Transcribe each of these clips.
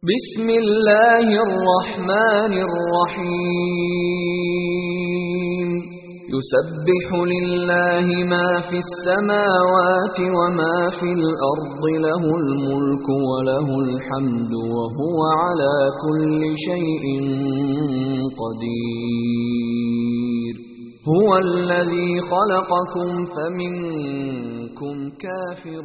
بسم الله الرحمن الرحيم يسبح لله ما في السماوات وما في الأرض له الملك وله الحمد وهو على كل شيء قدير هو الذي خلقكم فمنكم كافر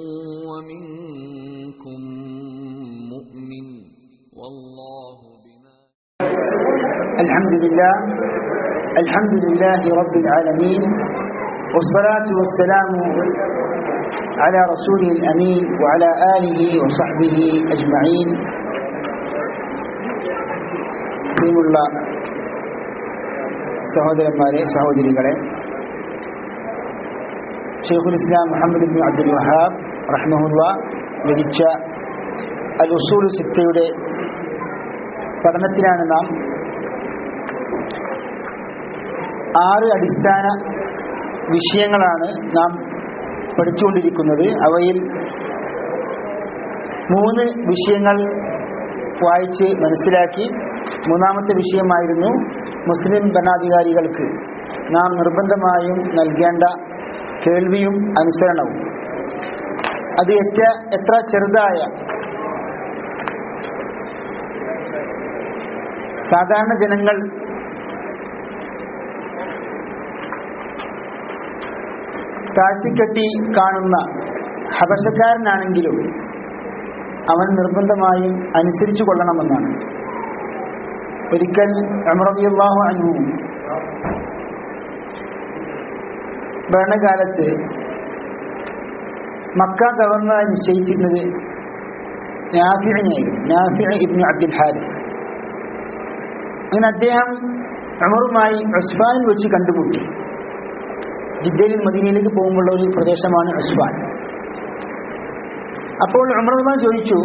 ومنكم مؤمن والله بما الحمد لله الحمد لله رب العالمين والصلاة والسلام على رسوله الأمين وعلى آله وصحبه أجمعين പ്രിയമുള്ള സഹോദരന്മാരെ സഹോദരികളെ ഷെയ്ഖുൽ ഇസ്ലാം മുഹമ്മദ് ബിൻ അബ്ദുൽ വഹാബ് റഹ്മഹുല്ല രചിച്ച അൽ ഉസൂൽ സിത്തയുടെ പഠനത്തിലാണ് നാം ആറ് അടിസ്ഥാന വിഷയങ്ങളാണ് നാം പഠിച്ചുകൊണ്ടിരിക്കുന്നത് അവയിൽ മൂന്ന് വിഷയങ്ങൾ വായിച്ച് മനസ്സിലാക്കി മൂന്നാമത്തെ വിഷയമായിരുന്നു മുസ്ലിം ഭരണാധികാരികൾക്ക് നാം നിർബന്ധമായും നൽകേണ്ട കേൾവിയും അനുസരണവും അത് എത്ര എത്ര ചെറുതായ സാധാരണ ജനങ്ങൾ താഴ്ത്തിക്കെട്ടി കാണുന്ന ഹബശക്കാരനാണെങ്കിലും അവൻ നിർബന്ധമായും അനുസരിച്ചു കൊള്ളണമെന്നാണ് ഒരിക്കൽ അമറബിയാഹു അനു ഭരണകാലത്ത് മക്ക ഗവർണറായി നിശ്ചയിച്ചിരുന്നത് നാഫിയായിരുന്നു നാഫി ഇബ്നു അബ്ദുൽ ഹാരി അങ്ങനെ അദ്ദേഹം അമറുമായി ഉസ്മാനിൽ വെച്ച് കണ്ടുമുട്ടി ജിദ്ദയിൽ മദീനയിലേക്ക് പോകുമ്പോഴുള്ള ഒരു പ്രദേശമാണ് ഉസ്മാൻ അപ്പോൾ ഉമർമാൻ ചോദിച്ചു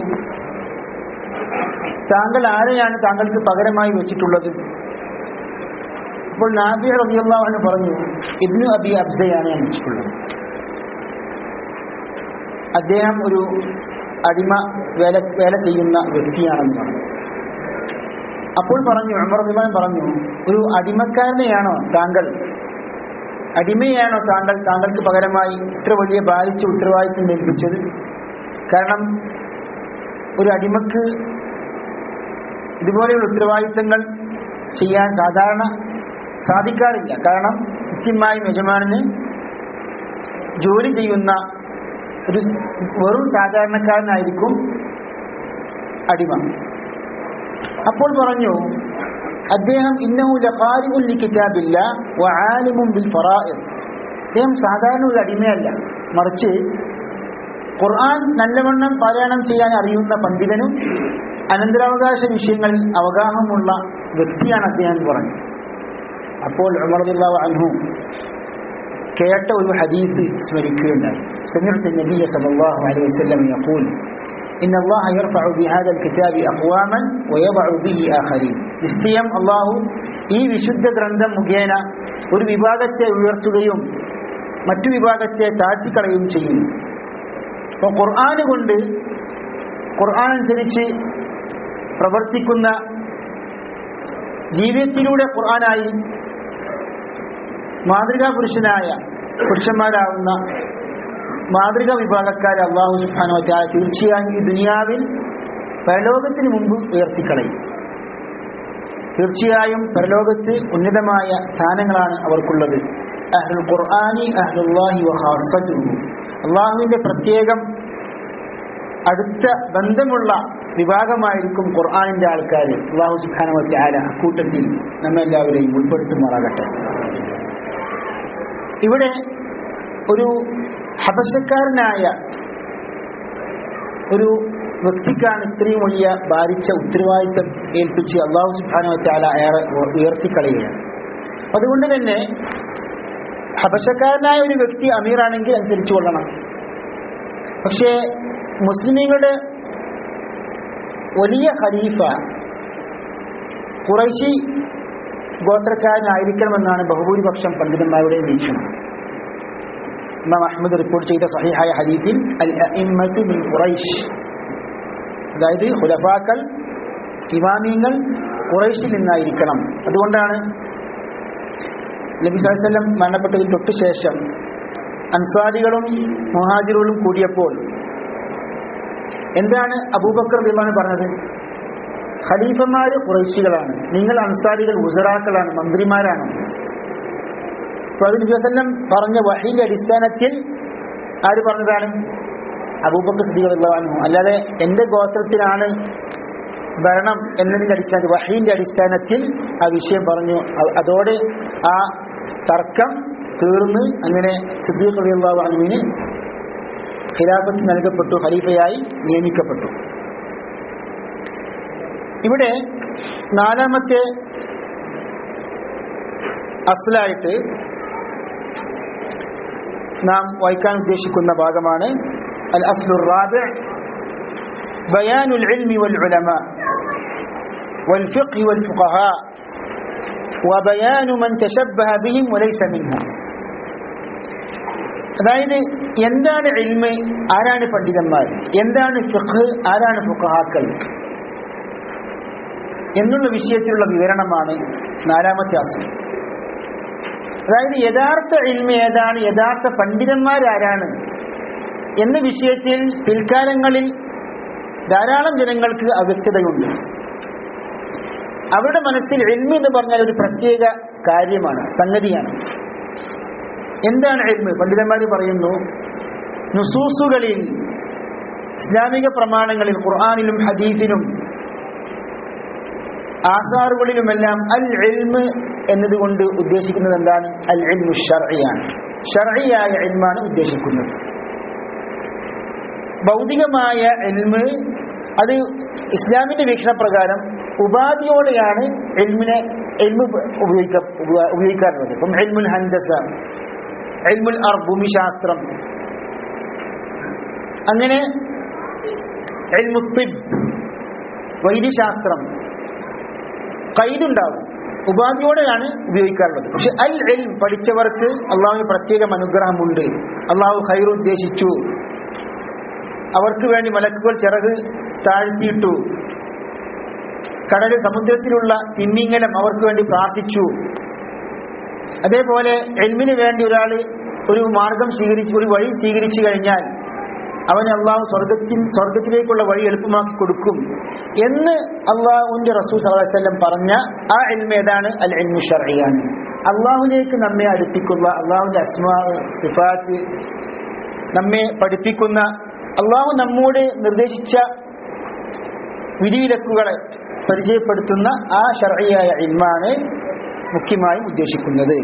താങ്കൾ ആരെയാണ് താങ്കൾക്ക് പകരമായി വെച്ചിട്ടുള്ളത് അപ്പോൾ നാബി റബിയുള്ള പറഞ്ഞു ഇബ്നു അബി അബ്സയാണ് ഞാൻ വെച്ചിട്ടുള്ളത് അദ്ദേഹം ഒരു അടിമ വേല വേല ചെയ്യുന്ന വ്യക്തിയാണെന്ന് പറഞ്ഞു അപ്പോൾ പറഞ്ഞു ഉമർ റബിമാൻ പറഞ്ഞു ഒരു അടിമക്കാരനെയാണോ താങ്കൾ അടിമയാണോ താങ്കൾ താങ്കൾക്ക് പകരമായി ഇത്ര വലിയ ബാധിച്ച ഉത്തരവാദിത്വം ഏൽപ്പിച്ചത് കാരണം ഒരു അടിമക്ക് ഇതുപോലെയുള്ള ഉത്തരവാദിത്തങ്ങൾ ചെയ്യാൻ സാധാരണ സാധിക്കാറില്ല കാരണം കൃത്യമായും യജമാനന് ജോലി ചെയ്യുന്ന ഒരു വെറും സാധാരണക്കാരനായിരിക്കും അടിമ അപ്പോൾ പറഞ്ഞു അദ്ദേഹം ഇന്നഹു ലഖാരിഉൻ ലികിതാബില്ല വആലിമുൻ ബിൽ ഫറായിദ് അദ്ദേഹം സാധാരണ ഒരു അടിമയല്ല മറിച്ച് ഖുർആൻ നല്ലവണ്ണം പാരായണം ചെയ്യാൻ അറിയുന്ന പണ്ഡിതനും അനന്തരാവകാശ വിഷയങ്ങളിൽ അവഗാഹമുള്ള വ്യക്തിയാണ് അദ്ദേഹം എന്ന് പറഞ്ഞു അപ്പോൾ ഉമർദില്ലാഹു അൻഹു കേട്ട ഒരു ഹദീസ് സ്മരിക്കുകയുണ്ടായി സമിഅത്ത് നബിയ സല്ലല്ലാഹു അലൈഹി വസല്ലം യഖൂൽ ഇന്ന അല്ലാഹ യർഫഉ ബിഹാദ الكتاب അഖ്വാമൻ വയദഉ ബിഹി ആഖരീൻ നിശ്ചയം അല്ലാഹു ഈ വിശുദ്ധ ഗ്രന്ഥം മുഖേന ഒരു വിഭാഗത്തെ ഉയർത്തുകയും മറ്റു വിഭാഗത്തെ താഴ്ത്തിക്കളയുകയും ചെയ്യുന്നു അപ്പോൾ ഖുർആൻ കൊണ്ട് ഖുർആൻ അനുസരിച്ച് പ്രവർത്തിക്കുന്ന ജീവിതത്തിലൂടെ ഖുർആനായി മാതൃകാ പുരുഷനായ പുരുഷന്മാരാവുന്ന മാതൃകാ വിഭാഗക്കാരെ അള്ളാഹു സുബാനോ തീർച്ചയായും ഈ ദുനിയാവിൽ പരലോകത്തിന് മുമ്പ് ഉയർത്തിക്കളയും തീർച്ചയായും പരലോകത്ത് ഉന്നതമായ സ്ഥാനങ്ങളാണ് അവർക്കുള്ളത് അഹ്ലുൽ ഖുർആാനി അഹ്ലുല്ലാഹി വഹാസത്തുഹു അള്ളാഹുവിന്റെ പ്രത്യേകം അടുത്ത ബന്ധമുള്ള വിഭാഗമായിരിക്കും ഖുർആാനിന്റെ ആൾക്കാർ അള്ളാഹു സുബാനവത്തെ ആല കൂട്ടത്തിൽ നമ്മെല്ലാവരെയും ഉൾപ്പെടുത്തുമാറാകട്ടെ ഇവിടെ ഒരു ഹബശക്കാരനായ ഒരു വ്യക്തിക്കാണ് ഇത്രയും വലിയ ഭാരിച്ച ഉത്തരവാദിത്തം ഏൽപ്പിച്ച് അള്ളാഹു സുബാനവത്തെ ആല ഏറെ ഉയർത്തിക്കളയുകയാണ് അതുകൊണ്ട് തന്നെ ഹബശക്കാരനായ ഒരു വ്യക്തി അമീറാണെങ്കിൽ അനുസരിച്ചു കൊള്ളണം പക്ഷേ മുസ്ലിമീങ്ങളുടെ വലിയ ഖലീഫ കുറേശി ഗോത്രക്കാരനായിരിക്കണമെന്നാണ് ബഹുഭൂരിപക്ഷം പണ്ഡിതന്മാരുടെ വീക്ഷണം ഇമാം അഹമ്മദ് റിപ്പോർട്ട് ചെയ്ത സഹിഹായ ഹദീഫിൽ അൽ അഇമ്മത്തു മിൻ ഖുറൈശ് അതായത് ഹുലഫാക്കൾ ഇമാമിയങ്ങൾ കുറേശിൽ നിന്നായിരിക്കണം അതുകൊണ്ടാണ് നബി സാഹസ്ലം മരണപ്പെട്ടതിന് തൊട്ടു ശേഷം അൻസാരികളും മുഹാജിറുകളും കൂടിയപ്പോൾ എന്താണ് അബൂബക്കർ ദിമാൻ പറഞ്ഞത് ഖലീഫന്മാര് കുറേശികളാണ് നിങ്ങൾ അൻസാരികൾ ഉസറാക്കളാണ് മന്ത്രിമാരാണ് അപ്പോൾ അത് നബി വസല്ലം പറഞ്ഞ വഹീന്റെ അടിസ്ഥാനത്തിൽ ആര് പറഞ്ഞതാണ് അബൂബക്കർ സദീഖാനു അല്ലാതെ എന്റെ ഗോത്രത്തിലാണ് ഭരണം എന്നതിന്റെ അടിസ്ഥാനത്തിൽ വഹീന്റെ അടിസ്ഥാനത്തിൽ ആ വിഷയം പറഞ്ഞു അ- അതോടെ ആ തർക്കം തീർന്ന് അങ്ങനെ സിദ്ദീഖ് റളിയല്ലാഹു അൻഹുവിന് ഖിലാഫത്ത് നൽകപ്പെട്ടു ഖലീഫയായി നിയമിക്കപ്പെട്ടു ഇവിടെ നാലാമത്തെ അസ്ലായിട്ട് നാം വായിക്കാൻ ഉദ്ദേശിക്കുന്ന ഭാഗമാണ് അൽ അസ്ലു റാബിഅ بيان العلم والعلماء والفقه والفقهاء وبيان من تشبه بهم وليس منهم അതായത് എന്താണ് ഇൽമ് ആരാണ് പണ്ഡിതന്മാർ എന്താണ് ഫിഖ് ആരാണ് ഫുഖഹാക്കൾ എന്നുള്ള വിഷയത്തിലുള്ള വിവരണമാണ് നാലാമത്തെ അസ്ലം അതായത് യഥാർത്ഥ ഇൽമ ഏതാണ് യഥാർത്ഥ പണ്ഡിതന്മാരാരാണ് എന്ന വിഷയത്തിൽ പിൽക്കാലങ്ങളിൽ ധാരാളം ജനങ്ങൾക്ക് അവ്യക്തതയുണ്ട് അവരുടെ മനസ്സിൽ എൽമ എന്ന് പറഞ്ഞാൽ ഒരു പ്രത്യേക കാര്യമാണ് സംഗതിയാണ് എന്താണ് എൽമ പണ്ഡിതന്മാർ പറയുന്നു നുസൂസുകളിൽ ഇസ്ലാമിക പ്രമാണങ്ങളിൽ ഖുർആാനിലും ഹദീഫിലും ആധാറുകളിലുമെല്ലാം അൽ എൽമ് എന്നതുകൊണ്ട് ഉദ്ദേശിക്കുന്നത് എന്താണ് അൽ എൽമു ഷർഇയാണ് ഷർഇയായ എൽമാണ് ഉദ്ദേശിക്കുന്നത് ഭൗതികമായ എൽമ് അത് ഇസ്ലാമിന്റെ വീക്ഷണപ്രകാരം ഉപാധിയോടെയാണ് എൽമിനെ എൽമ് ഉപയോഗിക്ക ഉപ- ഉപയോഗിക്കാറുള്ളത് ഇപ്പം എൽമുൽ ഹന്തസ എൽമുൽ അർ ഭൂമിശാസ്ത്രം അങ്ങനെ എൽമുത്തിബ് വൈദ്യശാസ്ത്രം കൈതുണ്ടാവും ഉപാധിയോടെയാണ് ഉപയോഗിക്കാറുള്ളത് പക്ഷെ അൽ എൽ പഠിച്ചവർക്ക് അള്ളാഹുവിന് പ്രത്യേകം അനുഗ്രഹമുണ്ട് അള്ളാഹു ഖൈർ ഉദ്ദേശിച്ചു അവർക്ക് വേണ്ടി മലക്കുകൾ ചിറക് താഴ്ത്തിയിട്ടു കടല് സമുദ്രത്തിലുള്ള തിമ്മിങ്ങലം അവർക്ക് വേണ്ടി പ്രാർത്ഥിച്ചു അതേപോലെ എൽമിന് വേണ്ടി ഒരാൾ ഒരു മാർഗം സ്വീകരിച്ച് ഒരു വഴി സ്വീകരിച്ചു കഴിഞ്ഞാൽ അവന് അള്ളാഹു സ്വർഗത്തിൽ സ്വർഗത്തിലേക്കുള്ള വഴി എളുപ്പമാക്കി കൊടുക്കും എന്ന് അള്ളാഹുവിന്റെ റസൂൽ സലഹ്വല്ലം പറഞ്ഞ ആ എൽമ ഏതാണ് അൽ എൽമു ഷർഇയാണ് അള്ളാഹുലേക്ക് നമ്മെ അടുപ്പിക്കുന്ന അള്ളാഹുവിന്റെ അസ്മാ സിഫാത്ത് നമ്മെ പഠിപ്പിക്കുന്ന അള്ളാഹു നമ്മോട് നിർദ്ദേശിച്ച വിധിവിലക്കുകളെ പരിചയപ്പെടുത്തുന്ന ആ ഷർഇയായ ഇൽമാണ് മുഖ്യമായും ഉദ്ദേശിക്കുന്നത്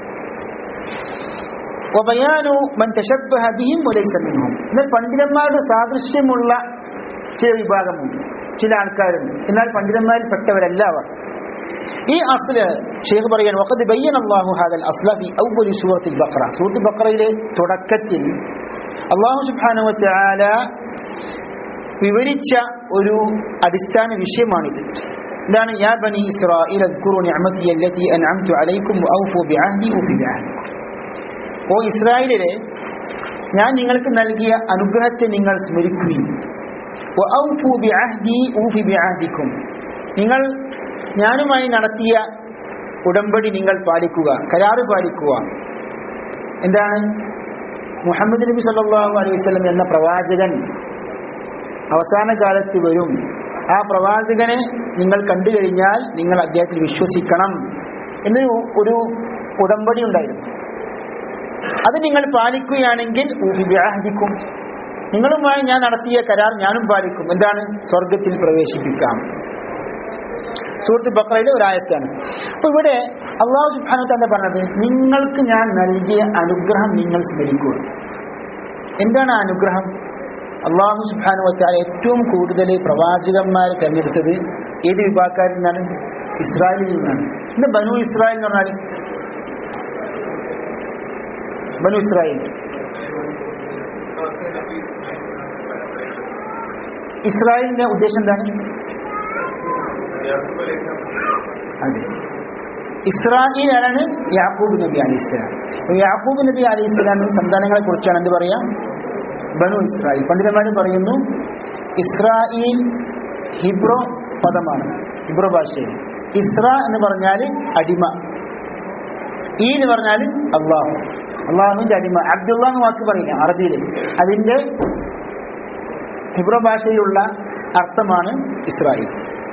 വബയാനു മൻ തശബ്ബഹ ബിഹിം വലൈസ മിൻഹും എന്നാൽ പണ്ഡിതന്മാരുടെ സാദൃശ്യമുള്ള ചില വിഭാഗമുണ്ട് ചില ആൾക്കാരുണ്ട് എന്നാൽ പണ്ഡിതന്മാരിൽ പെട്ടവരല്ല അവർ ഈ അസ്ല് ഷെയ്ഖ് പറയാൻ വഖദ് ബയ്യന അല്ലാഹു ഹാദൽ അസ്ല ഫി അവ്വലി സൂറത്തിൽ ബഖറ സൂറത്ത് ബഖറയിലെ തുടക്കത്തിൽ അള്ളാഹു സുബ്ഹാനഹു വതആല വിവരിച്ച ഒരു അടിസ്ഥാന വിഷയമാണിത് എന്താണ് യാ ബനി ഇസ്രാഈൽ അദ്കുറു നിഅമതി അല്ലതി അൻഅംതു അലൈക്കും വഔഫു ബിഅഹ്ദി ഊഫി ബിഅഹ്ദിക്കും ഓ ഇസ്രായേലിലെ ഞാൻ നിങ്ങൾക്ക് നൽകിയ അനുഗ്രഹത്തെ നിങ്ങൾ സ്മരിക്കുകയും വഔഫു ബിഅഹ്ദി ഊഫി ബിഅഹ്ദിക്കും നിങ്ങൾ ഞാനുമായി നടത്തിയ ഉടമ്പടി നിങ്ങൾ പാലിക്കുക കരാറ് പാലിക്കുക എന്താണ് മുഹമ്മദ് നബി സല്ലല്ലാഹു അലൈഹി വസല്ലം എന്ന പ്രവാചകൻ അവസാന കാലത്ത് വരും ആ പ്രവാചകനെ നിങ്ങൾ കണ്ടു കഴിഞ്ഞാൽ നിങ്ങൾ അദ്ദേഹത്തിൽ വിശ്വസിക്കണം എന്നൊരു ഒരു ഉടമ്പടി ഉണ്ടായിരുന്നു അത് നിങ്ങൾ പാലിക്കുകയാണെങ്കിൽ ഊഫി ബിഅഹ്ദിക്കും നിങ്ങളുമായി ഞാൻ നടത്തിയ കരാർ ഞാനും പാലിക്കും എന്താണ് സ്വർഗത്തിൽ പ്രവേശിപ്പിക്കാം സൂറത്ത് ബക്രയിലെ ഒരായത്താണ് അപ്പൊ ഇവിടെ അള്ളാഹു സുബ്ഹാനഹു തന്നെ പറഞ്ഞത് നിങ്ങൾക്ക് ഞാൻ നൽകിയ അനുഗ്രഹം നിങ്ങൾ സ്മരിക്കുക എന്താണ് ആ അനുഗ്രഹം അള്ളാഹു സുബ്ഹാനഹു വത്താല ഏറ്റവും കൂടുതൽ പ്രവാചകന്മാരെ തെരഞ്ഞെടുത്തത് ഏത് വിഭാഗക്കാരിൽ നിന്നാണ് ഇസ്രായേലിൽ നിന്നാണ് ഇന്ന് ബനു ഇസ്രായേൽ എന്ന് പറഞ്ഞാൽ ബനു ഇസ്രായേൽ ഇസ്രായേലിന്റെ ഉദ്ദേശം എന്താണ് അതെ ഇസ്രായേൽ ആരാണ് യാക്കൂബ് നബി അലി ഇസ്ലാം യാക്കൂബ് നബി അലി ഇസ്ലാമിന്റെ സന്താനങ്ങളെ കുറിച്ചാണ് എന്ത് പറയാം ബനു ഇസ്രായേൽ പണ്ഡിതന്മാർ പറയുന്നു ഇസ്രായേൽ ഹിബ്രോ പദമാണ് ഹിബ്രോ ഭാഷയിൽ ഇസ്ര എന്ന് പറഞ്ഞാൽ അടിമ ഈ എന്ന് പറഞ്ഞാൽ അള്ളാഹു അള്ളാഹുവിന്റെ അടിമ അബ്ദുള്ള എന്ന് വാക്ക് പറയില്ല അറബിയിൽ അതിന്റെ ഹിബ്രോ ഭാഷയിലുള്ള അർത്ഥമാണ് ഇസ്രായേൽ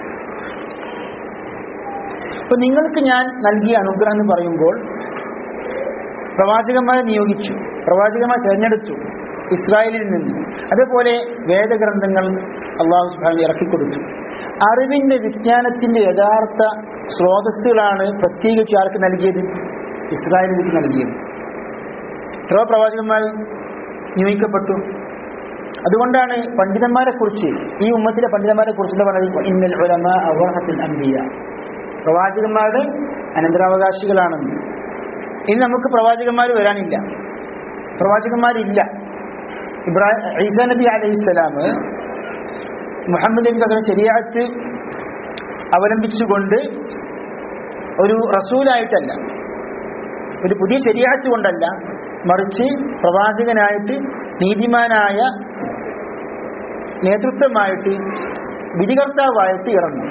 അപ്പൊ നിങ്ങൾക്ക് ഞാൻ നൽകിയ അനുഗ്രഹം എന്ന് പറയുമ്പോൾ പ്രവാചകന്മാരെ നിയോഗിച്ചു പ്രവാചകന്മാരെ തിരഞ്ഞെടുത്തു ഇസ്രായേലിൽ നിന്ന് അതേപോലെ വേദഗ്രന്ഥങ്ങൾ അള്ളാഹു സുബ്ഹാനഹു ഇറക്കിക്കൊടുത്തു അറിവിന്റെ വിജ്ഞാനത്തിന്റെ യഥാർത്ഥ സ്രോതസ്സുകളാണ് പ്രത്യേകിച്ച് ആർക്ക് നൽകിയത് ഇസ്രായേലിലേക്ക് നൽകിയത് എത്രയോ പ്രവാചകന്മാർ നിയോഗിക്കപ്പെട്ടു അതുകൊണ്ടാണ് പണ്ഡിതന്മാരെ കുറിച്ച് ഈ ഉമ്മത്തിലെ പണ്ഡിതന്മാരെ കുറിച്ചുള്ള പറഞ്ഞത് ഇന്നൽ ഉലമാ അവറഹത്തുൽ അംബിയ പ്രവാചകന്മാരുടെ അനന്തരാവകാശികളാണെന്ന് ഇനി നമുക്ക് പ്രവാചകന്മാർ വരാനില്ല പ്രവാചകന്മാരില്ല ഇബ്രാഹിം ഈസാ നബി അലൈഹിസ്സലാം മുഹമ്മദ് നബി അങ്ങനെ ശരിയാത്ത് അവലംബിച്ചുകൊണ്ട് ഒരു റസൂലായിട്ടല്ല ഒരു പുതിയ ശരിയാത്ത് കൊണ്ടല്ല മറിച്ച് പ്രവാചകനായിട്ട് നീതിമാനായ നേതൃത്വമായിട്ട് വിധികർത്താവായിട്ട് ഇറങ്ങും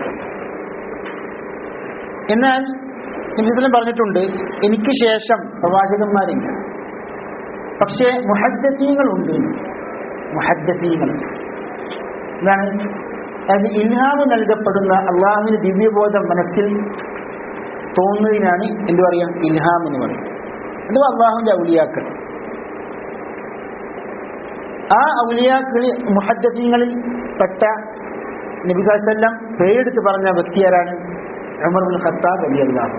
എന്നാൽ നബിസ്ലം പറഞ്ഞിട്ടുണ്ട് എനിക്ക് ശേഷം പ്രവാചകന്മാരില്ല പക്ഷേ മുഹദ്ദീങ്ങളുണ്ട് മുഹദ്ദീങ്ങൾ എന്താണ് അതായത് ഇൽഹാമ് നൽകപ്പെടുന്ന അള്ളാഹുവിന് ദിവ്യബോധം മനസ്സിൽ തോന്നുന്നതിനാണ് എന്ത് പറയാം ഇൽഹാം എന്ന് പറയും അഥവാ അള്ളാഹുവിന്റെ ഔലിയാക്കൾ ആ ഔലിയാക്കൾ മുഹദ്ദീങ്ങളിൽ പെട്ട നബി സാഹസല്ലാം പേരെടുത്ത് പറഞ്ഞ വ്യക്തി ആരാണ് Umar bin Khattab Ali Allah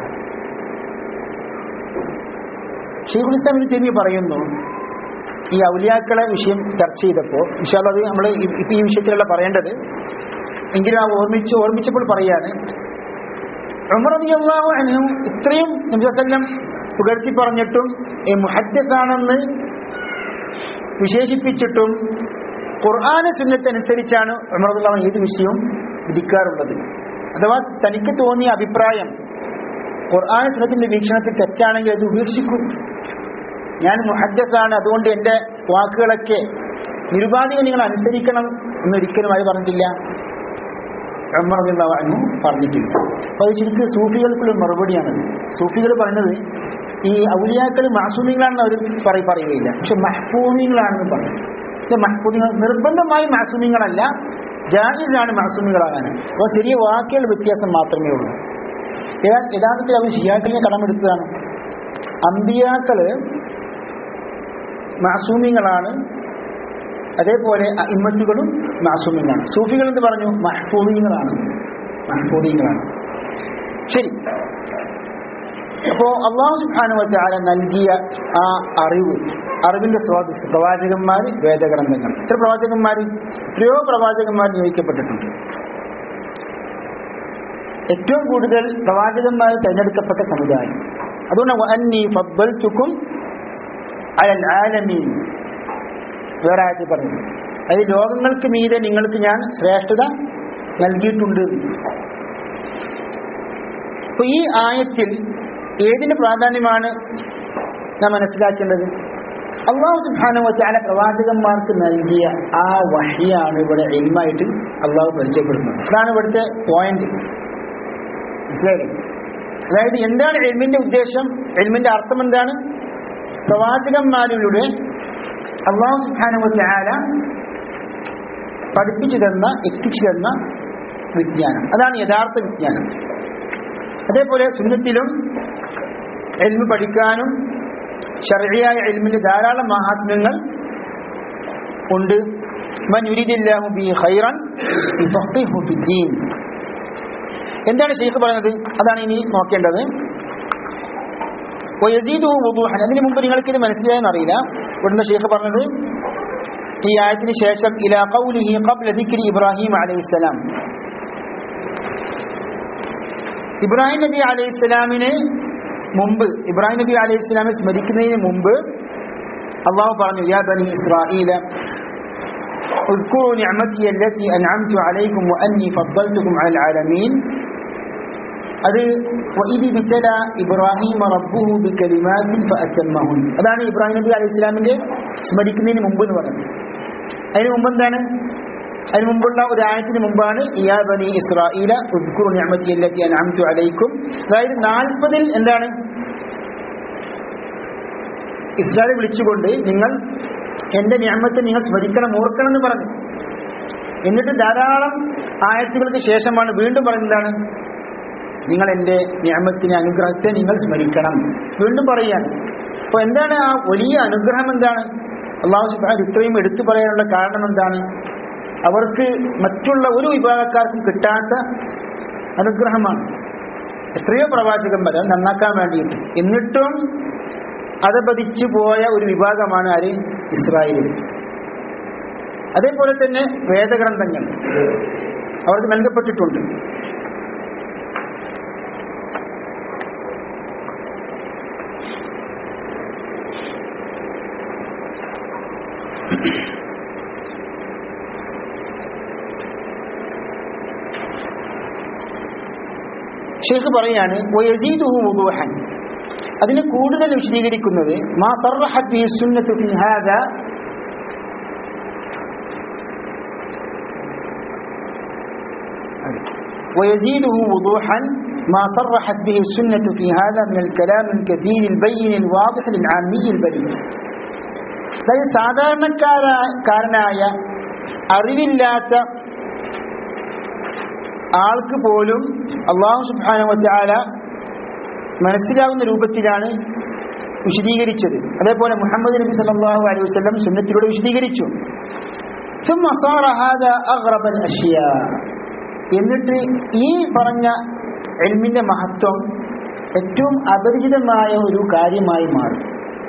ഷെയ്ഖുൽ ഇസ്ലാം ഇബ്നു തൈമിയ പറയുന്നു ഈ ഔലിയാക്കളെ വിഷയം ചർച്ച ചെയ്തപ്പോൾ വിശാല അത് നമ്മൾ ഇപ്പം ഈ വിഷയത്തിലല്ല പറയേണ്ടത് എങ്കിലും ആ ഓർമ്മിച്ച് ഓർമ്മിച്ചപ്പോൾ പറയാണ് ഉമർ അലി അള്ളാഹു അനു ഇത്രയും നബി വസല്ലം പുകഴ്ത്തി പറഞ്ഞിട്ടും ഈ മുഹദ്ദത്താണെന്ന് വിശേഷിപ്പിച്ചിട്ടും ഖുർആാന സുന്നത്തനുസരിച്ചാണ് ഉമർ അള്ളാഹു ഏത് വിഷയവും വിധിക്കാറുള്ളത് അഥവാ തനിക്ക് തോന്നിയ അഭിപ്രായം ഖുർആൻ സുന്നത്തിന്റെ വീക്ഷണത്തിൽ തെറ്റാണെങ്കിൽ അത് ഉപേക്ഷിക്കും ഞാൻ മുഹദ്ദത്താണ് അതുകൊണ്ട് എൻ്റെ വാക്കുകളൊക്കെ നിരുപാധികം നിങ്ങൾ അനുസരിക്കണം എന്നൊരിക്കലും അത് പറഞ്ഞിട്ടില്ല ഉമർന്നു പറഞ്ഞിട്ടില്ല അപ്പൊ അത് ശരിക്കും സൂഫികൾക്കുള്ള മറുപടിയാണത് സൂഫികൾ പറയുന്നത് ഈ ഔലിയാക്കൾ മാസൂമികളാണെന്ന് അവർ പറ പറയുകയില്ല പക്ഷെ മഹ്ഫൂമികളാണെന്ന് പറയും പക്ഷെ മഹ്ഫൂമികൾ നിർബന്ധമായി മാസൂമികളല്ല ജാഹിസാണ് മാസൂമികളാകാൻ അപ്പോൾ ചെറിയ വാക്കുകൾ വ്യത്യാസം മാത്രമേ ഉള്ളൂ യഥാ- യഥാർത്ഥത്തിൽ അവർ ഷിയാക്കളിനെ കടമെടുത്തതാണ് അമ്പിയാക്കള് മാസൂമിങ്ങളാണ് അതേപോലെ ഇമ്മത്തുകളും മാസൂമിങ്ങളാണ് സൂഫികൾ എന്ന് പറഞ്ഞു മഹ്ഫൂദീങ്ങളാണ് മഹ്ഫൂദീങ്ങളാണ് ശരി അപ്പോ അള്ളാഹു സുഖാനുവറ്റാല നൽകിയ ആ അറിവ് അറിവിന്റെ സ്രോതസ് പ്രവാചകന്മാർ വേദഗ്രന്ഥങ്ങൾ ഇത്ര പ്രവാചകന്മാർ എത്രയോ പ്രവാചകന്മാർ നിയോഗിക്കപ്പെട്ടിട്ടുണ്ട് ഏറ്റവും കൂടുതൽ പ്രവാചകന്മാർ തിരഞ്ഞെടുക്കപ്പെട്ട സമുദായം അതുകൊണ്ട് അന്നി ഫബ്ബൽത്തുക്കും അലൽ ആലമീൻ വേറെ ആയത്തിൽ പറഞ്ഞു അത് ലോകങ്ങൾക്ക് മീതെ നിങ്ങൾക്ക് ഞാൻ ശ്രേഷ്ഠത നൽകിയിട്ടുണ്ട് അപ്പൊ ഈ ആയത്തിൽ ഏതിന് പ്രാധാന്യമാണ് നാം മനസ്സിലാക്കേണ്ടത് അള്ളാഹു സുബാനുവച്ചാല പ്രവാചകന്മാർക്ക് നൽകിയ ആ വഹിയാണ് ഇവിടെ എൽമായിട്ട് അള്ളാഹു പരിചയപ്പെടുന്നത് അതാണ് ഇവിടുത്തെ പോയിന്റ് മനസ്സിലായില്ലേ അതായത് എന്താണ് എൽമിന്റെ ഉദ്ദേശം എൽമിന്റെ അർത്ഥം എന്താണ് പ്രവാചകന്മാരിലൂടെ അള്ളാഹു സുബാനുവച്ചാല പഠിപ്പിച്ചു തന്ന എത്തിച്ചു തന്ന വിജ്ഞാനം അതാണ് യഥാർത്ഥ വിജ്ഞാനം അതേപോലെ സുന്നത്തിലും എൽമ് പഠിക്കാനും ഷർഇയായ എൽമിന്റെ ധാരാളം മഹാത്മ്യങ്ങൾ ഉണ്ട് മൻ യുരിദില്ലാഹു ബി ഖൈറൻ യുഫഖിഹു ഫിദ്ദീൻ എന്താണ് ഷെയ്ഖ് പറയുന്നത് അതാണ് ഇനി നോക്കേണ്ടത് വയസീദുഹു വുദൂഹൻ അതിന് മുമ്പ് നിങ്ങൾക്ക് ഇത് മനസ്സിലായെന്ന് അറിയില്ല ഇവിടുന്ന് ഷെയ്ഖ് പറഞ്ഞത് ഈ ആയത്തിന് ശേഷം ഇലാ ഖൗലിഹി ഖബ്ല ദിക്രി ഇബ്രാഹിം അലൈഹിസ്സലാം ഇബ്രാഹിം നബി അലൈഹി സ്വലാമിന് മുമ്പ് ഇബ്രാഹിം നബി അലൈഹി സ്വലാമിനെ സ്മരിക്കുന്നതിന് മുമ്പ് അള്ളാഹു പറഞ്ഞു യാ ബനി ഇസ്രായേല اذكروا نعمتي التي أنعمت عليكم وأني فضلتكم على العالمين അത് وإذ ابتلى إبراهيم ربه بكلمات فأتمهن അതാണ് ഇബ്രാഹിം നബി അലൈഹി സ്വലാമിന്റെ സ്മരിക്കുന്നതിന് മുമ്പ് എന്ന് പറയുന്നത് അതിന് മുമ്പ് എന്താണ് അതിന് മുമ്പുള്ള ഒരു ആയത്തിന് മുമ്പാണ് ഇയാ ബനി ഇസ്രായേല ഉദ്കുറു നിഅമതി അല്ലത്തി അൻഅംതു അലൈക്കും അതായത് നാൽപ്പതിൽ എന്താണ് ഇസ്രായേൽ വിളിച്ചുകൊണ്ട് നിങ്ങൾ എന്റെ നിയമത്തെ നിങ്ങൾ സ്മരിക്കണം ഓർക്കണം എന്ന് പറഞ്ഞു എന്നിട്ട് ധാരാളം ആയത്തുകൾക്ക് ശേഷമാണ് വീണ്ടും പറയുന്നതാണ് നിങ്ങൾ എൻ്റെ നിയമത്തിനെ അനുഗ്രഹത്തെ നിങ്ങൾ സ്മരിക്കണം വീണ്ടും പറയുകയാണ് അപ്പോൾ എന്താണ് ആ വലിയ അനുഗ്രഹം എന്താണ് അള്ളാഹു സുബ്ഹാനഹു ഇത്രയും എടുത്തു പറയാനുള്ള കാരണം എന്താണ് അവർക്ക് മറ്റുള്ള ഒരു വിഭാഗക്കാർക്കും കിട്ടാത്ത അനുഗ്രഹമാണ് എത്രയോ പ്രവാചകന്മാർ അത് നന്നാക്കാൻ വേണ്ടിയിട്ട് എന്നിട്ടും അതപതിച്ചു പോയ ഒരു വിഭാഗമാണ് ആര് ഇസ്രായേലിൽ അതേപോലെ തന്നെ വേദഗ്രന്ഥങ്ങൾ അവർക്ക് നൽകപ്പെട്ടിട്ടുണ്ട് ഷെയ്ഖ് പറയാണ് വയസീദുഹു വുദൂഹൻ അതിനെ കൂടുതൽ വിശദീകരിക്കുന്നത് മാ സർറഹത് ബിഹി സുന്നത്തു ഫി ഹാദ ويزيده وضوحا ما صرحت به السنة في هذا من الكلام الكثير البين الواضح للعامي البليد അതായത് സാധാരണക്കാരനായ അറിവില്ലാത്ത ആൾക്ക് പോലും അള്ളാഹു സുബാനുവല മനസ്സിലാവുന്ന രൂപത്തിലാണ് വിശദീകരിച്ചത് അതേപോലെ മുഹമ്മദ് നബി സല്ലല്ലാഹു അലൈഹി വസല്ലം സുന്നത്തിലൂടെ വിശദീകരിച്ചു ثم صار هذا أغرب الأشياء എന്നിട്ട് ഈ പറഞ്ഞ എൽമിന്റെ മഹത്വം ഏറ്റവും അപരിചിതമായ ഒരു കാര്യമായി മാറി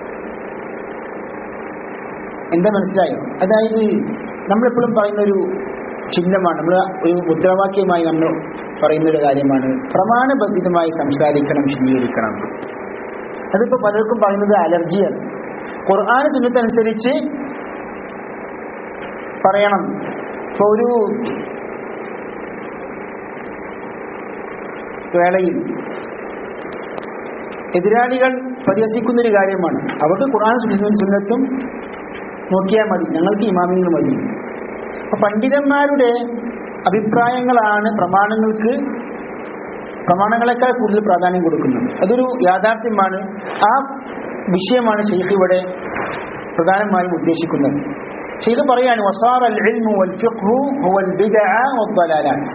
എന്താ മനസ്സിലായോ അതായത് നമ്മളെപ്പോഴും പറയുന്ന ഒരു ചിഹ്നമാണ് നമ്മൾ ഒരു മുദ്രാവാക്യമായി നമ്മൾ പറയുന്ന ഒരു കാര്യമാണ് പ്രമാണബന്ധിതമായി സംസാരിക്കണം വിശദീകരിക്കണം അതിപ്പോ പലർക്കും പറയുന്നത് അലർജിയാണ് ഖുർആൻ സുന്നത്തനുസരിച്ച് പറയണം ഇപ്പൊ ഒരു വേളയിൽ എതിരാളികൾ പരിഹസിക്കുന്ന ഒരു കാര്യമാണ് അവർക്ക് ഖുർആൻ സുന്നത്തും നോക്കിയാൽ മതി ഞങ്ങൾക്ക് ഇമാമിങ്ങൾ മതി അപ്പൊ പണ്ഡിതന്മാരുടെ അഭിപ്രായങ്ങളാണ് പ്രമാണങ്ങൾക്ക് പ്രമാണങ്ങളെക്കാൾ കൂടുതൽ പ്രാധാന്യം കൊടുക്കുന്നത് അതൊരു യാഥാർത്ഥ്യമാണ് ആ വിഷയമാണ് ഷെയ്ഖ് ഇവിടെ പ്രധാനമായും ഉദ്ദേശിക്കുന്നത് ഷെയ്ഖ് പറയാണ് വസാർ അൽ ഇൽമു വൽ ഫിഖ്ഹു ഹുവൽ ബിദ്അ വദ്ദലാലാത്ത്